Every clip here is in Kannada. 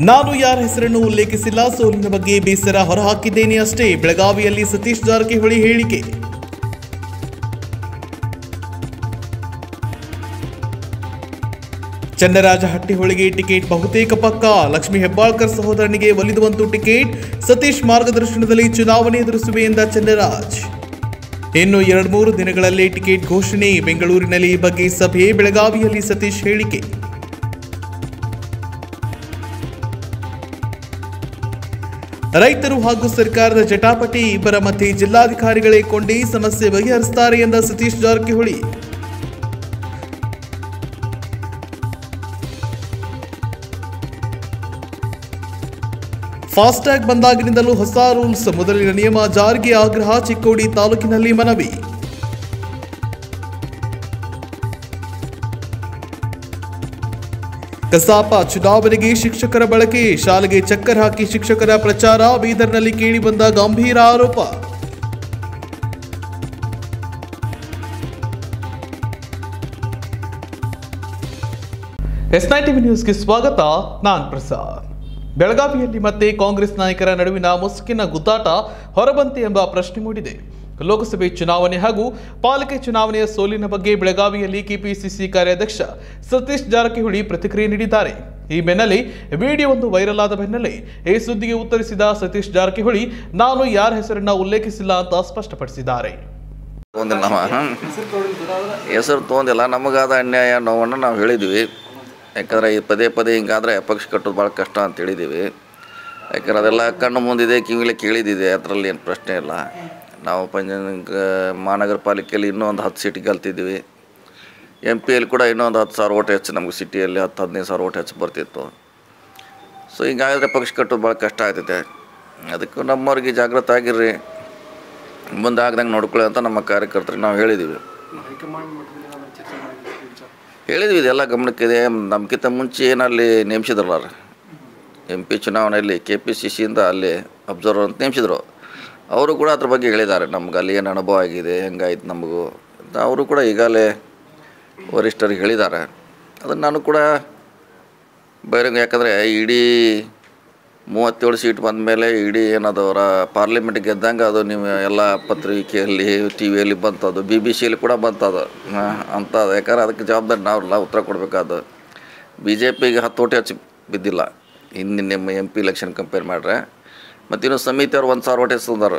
ನಾನು ಯಾರ ಹೆಸರನ್ನು ಉಲ್ಲೇಖಿಸಿಲ್ಲ ಸೋಲಿನ ಬಗ್ಗೆ ಬೇಸರ ಹೊರಹಾಕಿದ್ದೇನೆ ಅಷ್ಟೇ ಬೆಳಗಾವಿಯಲ್ಲಿ ಸತೀಶ್ ಜಾರಕಿಹೊಳಿ ಹೇಳಿಕೆ ಚನ್ನರಾಜ ಹಟ್ಟಿಹೊಳಿಗೆ ಟಿಕೆಟ್ ಬಹುತೇಕ ಪಕ್ಕ ಲಕ್ಷ್ಮೀ ಹೆಬ್ಬಾಳ್ಕರ್ ಸಹೋದರನಿಗೆ ಒಲಿದು ಬಂತು ಟಿಕೆಟ್ ಸತೀಶ್ ಮಾರ್ಗದರ್ಶನದಲ್ಲಿ ಚುನಾವಣೆ ಎದುರಿಸುವೆ ಎಂದ ಚನ್ನರಾಜ್ ಇನ್ನು ಎರಡು ಮೂರು ದಿನಗಳಲ್ಲಿ ಟಿಕೆಟ್ ಘೋಷಣೆ ಬೆಂಗಳೂರಿನಲ್ಲಿ ಈ ಬಗ್ಗೆ ಸಭೆ ಬೆಳಗಾವಿಯಲ್ಲಿ ಸತೀಶ್ ಹೇಳಿಕೆ ರೈತರು ಹಾಗೂ ಸರ್ಕಾರದ ಜಟಾಪಟಿ ಇಬ್ಬರ ಮಧ್ಯೆ ಜಿಲ್ಲಾಧಿಕಾರಿಗಳೇ ಕೊಂಡಿ ಸಮಸ್ಯೆ ಬಗೆಹರಿಸುತ್ತಾರೆ ಎಂದ ಸತೀಶ್ ಜಾರಕಿಹೊಳಿ ಫಾಸ್ಟ್ಯಾಗ್ ಬಂದಾಗಿನಿಂದಲೂ ಹೊಸ ರೂಲ್ಸ್ ಮೊದಲಿನ ನಿಯಮ ಜಾರಿಗೆ ಆಗ್ರಹ ಚಿಕ್ಕೋಡಿ ತಾಲೂಕಿನಲ್ಲಿ ಮನವಿ ಕಸಾಪ ಚುನಾವಣೆಗೆ ಶಿಕ್ಷಕರ ಬಳಕೆ ಶಾಲೆಗೆ ಚಕ್ಕರ್ ಹಾಕಿ ಶಿಕ್ಷಕರ ಪ್ರಚಾರ ಬೀದರ್ನಲ್ಲಿ ಕೇಳಿಬಂದ ಗಂಭೀರ ಆರೋಪ ಎಸ್ ನೈನ್ ಟಿವಿ ನ್ಯೂಸ್ಗೆ ಸ್ವಾಗತ ನಾನ್ ಪ್ರಸಾದ್ ಬೆಳಗಾವಿಯಲ್ಲಿ ಮತ್ತೆ ಕಾಂಗ್ರೆಸ್ ನಾಯಕರ ನಡುವಿನ ಮುಸುಕಿನ ಗುದ್ದಾಟ ಹೊರಬಂತೆ ಎಂಬ ಪ್ರಶ್ನೆ ಮೂಡಿದೆ ಲೋಕಸಭೆ ಚುನಾವಣೆ ಹಾಗೂ ಪಾಲಿಕೆ ಚುನಾವಣೆಯ ಸೋಲಿನ ಬಗ್ಗೆ ಬೆಳಗಾವಿಯಲ್ಲಿ ಕೆಪಿಸಿಸಿ ಕಾರ್ಯಾಧ್ಯಕ್ಷ ಸತೀಶ್ ಜಾರಕಿಹೊಳಿ ಪ್ರತಿಕ್ರಿಯೆ ನೀಡಿದ್ದಾರೆ ಈ ಬೆನ್ನಲ್ಲೇ ವಿಡಿಯೋವೊಂದು ವೈರಲ್ ಆದ ಬೆನ್ನಲ್ಲೇ ಈ ಸುದ್ದಿಗೆ ಉತ್ತರಿಸಿದ ಸತೀಶ್ ಜಾರಕಿಹೊಳಿ ನಾನು ಯಾರ ಹೆಸರನ್ನ ಉಲ್ಲೇಖಿಸಿಲ್ಲ ಅಂತ ಸ್ಪಷ್ಟಪಡಿಸಿದ್ದಾರೆ ತೊಗೊಂದಿಲ್ಲ ನಮ್ಮ ಹೆಸರು ತೊಗೊಂದಿಲ್ಲ ನಮಗಾದ ಅನ್ಯಾಯ ನೋವನ್ನು ನಾವು ಹೇಳಿದ್ವಿ ಯಾಕಂದರೆ ಈ ಪದೇ ಪದೇ ಹಿಂಗಾದ್ರೆ ಪಕ್ಷ ಕಟ್ಟೋದು ಭಾಳ ಕಷ್ಟ ಅಂತ ಹೇಳಿದ್ದೀವಿ ಯಾಕಂದ್ರೆ ಅದೆಲ್ಲ ಕಣ್ಣು ಮುಂದಿದೆ ಕಿವಿಲಿ ಕೇಳಿದಿದೆ ಅದರಲ್ಲಿ ಏನು ಪ್ರಶ್ನೆ ಇಲ್ಲ ನಾವು ಪಂಚ ಮಹಾನಗರ ಪಾಲಿಕೆಯಲ್ಲಿ ಇನ್ನೂ ಒಂದು ಹತ್ತು ಸೀಟ್ ಗೆಲ್ತಿದ್ವಿ ಎಮ್ ಪಿಯಲ್ಲಿ ಕೂಡ ಇನ್ನೂ ಒಂದು ಹತ್ತು ಸಾವಿರ ಓಟ್ ಹೆಚ್ಚು ನಮಗೆ ಸಿಟಿಯಲ್ಲಿ ಹತ್ತು ಹದಿನೈದು ಸಾವಿರ ಓಟ್ ಹೆಚ್ಚು ಬರ್ತಿತ್ತು ಸೊ ಹಿಂಗಾದ್ರೆ ಪಕ್ಷ ಕಟ್ಟೋದು ಭಾಳ ಕಷ್ಟ ಆಗ್ತೈತೆ ಅದಕ್ಕೂ ನಮ್ಮವ್ರಿಗೆ ಜಾಗೃತ ಆಗಿರ್ರಿ ಮುಂದೆ ಆಗ್ದಂಗೆ ನೋಡ್ಕೊಳ್ಳಿ ಅಂತ ನಮ್ಮ ಕಾರ್ಯಕರ್ತರಿಗೆ ನಾವು ಹೇಳಿದ್ದೀವಿ ಹೇಳಿದ್ವಿ ಇದೆಲ್ಲ ಗಮನಕ್ಕಿದೆ ನಮ್ಗಿಂತ ಮುಂಚೆ ಏನಲ್ಲಿ ನೇಮಿಸಿದ್ರಲ್ಲ ಎಂ ಪಿ ಚುನಾವಣೆಯಲ್ಲಿ ಕೆ ಪಿ ಸಿ ಸಿಯಿಂದ ಅಲ್ಲಿ ಅಬ್ಸರ್ವರ್ ಅಂತ ನೇಮಿಸಿದ್ರು ಅವರು ಕೂಡ ಅದ್ರ ಬಗ್ಗೆ ಹೇಳಿದ್ದಾರೆ ನಮ್ಗೆ ಅಲ್ಲಿ ಏನು ಅನುಭವ ಆಗಿದೆ ಹೆಂಗಾಯ್ತು ನಮಗೂ ಅಂತ ಅವರು ಕೂಡ ಈಗಾಗಲೇ ವರಿಷ್ಠರಿಗೆ ಹೇಳಿದ್ದಾರೆ ಅದನ್ನು ನಾನು ಕೂಡ ಬಹಿರಂಗ ಯಾಕಂದರೆ ಇಡೀ ಮೂವತ್ತೇಳು ಸೀಟ್ ಬಂದ ಮೇಲೆ ಇಡೀ ಏನದವರ ಪಾರ್ಲಿಮೆಂಟ್ ಗೆದ್ದಂಗೆ ಅದು ನೀವು ಎಲ್ಲ ಪತ್ರಿಕೆಯಲ್ಲಿ ಟಿ ವಿಯಲ್ಲಿ ಬಂತದು ಬಿ ಬಿ ಸಿಯಲ್ಲಿ ಕೂಡ ಬಂತದು ಅಂತ ಯಾಕಂದ್ರೆ ಅದಕ್ಕೆ ಜವಾಬ್ದಾರಿ ನಾವಲ್ಲ ಉತ್ತರ ಕೊಡಬೇಕಾದ ಬಿ ಜೆ ಪಿಗೆ ಹತ್ತು ಓಟಿ ಹೆಚ್ಚು ಬಿದ್ದಿಲ್ಲ ಹಿಂದಿನ ನಿಮ್ಮ ಎಮ್ ಪಿ ಇಲೆಕ್ಷನ್ ಕಂಪೇರ್ ಮಾಡ್ರೆ ಮತ್ತು ಇನ್ನು ಸಮಿತಿಯವ್ರು ಒಂದು ಸಾವಿರ ಓಟಿ ತಂದಾರ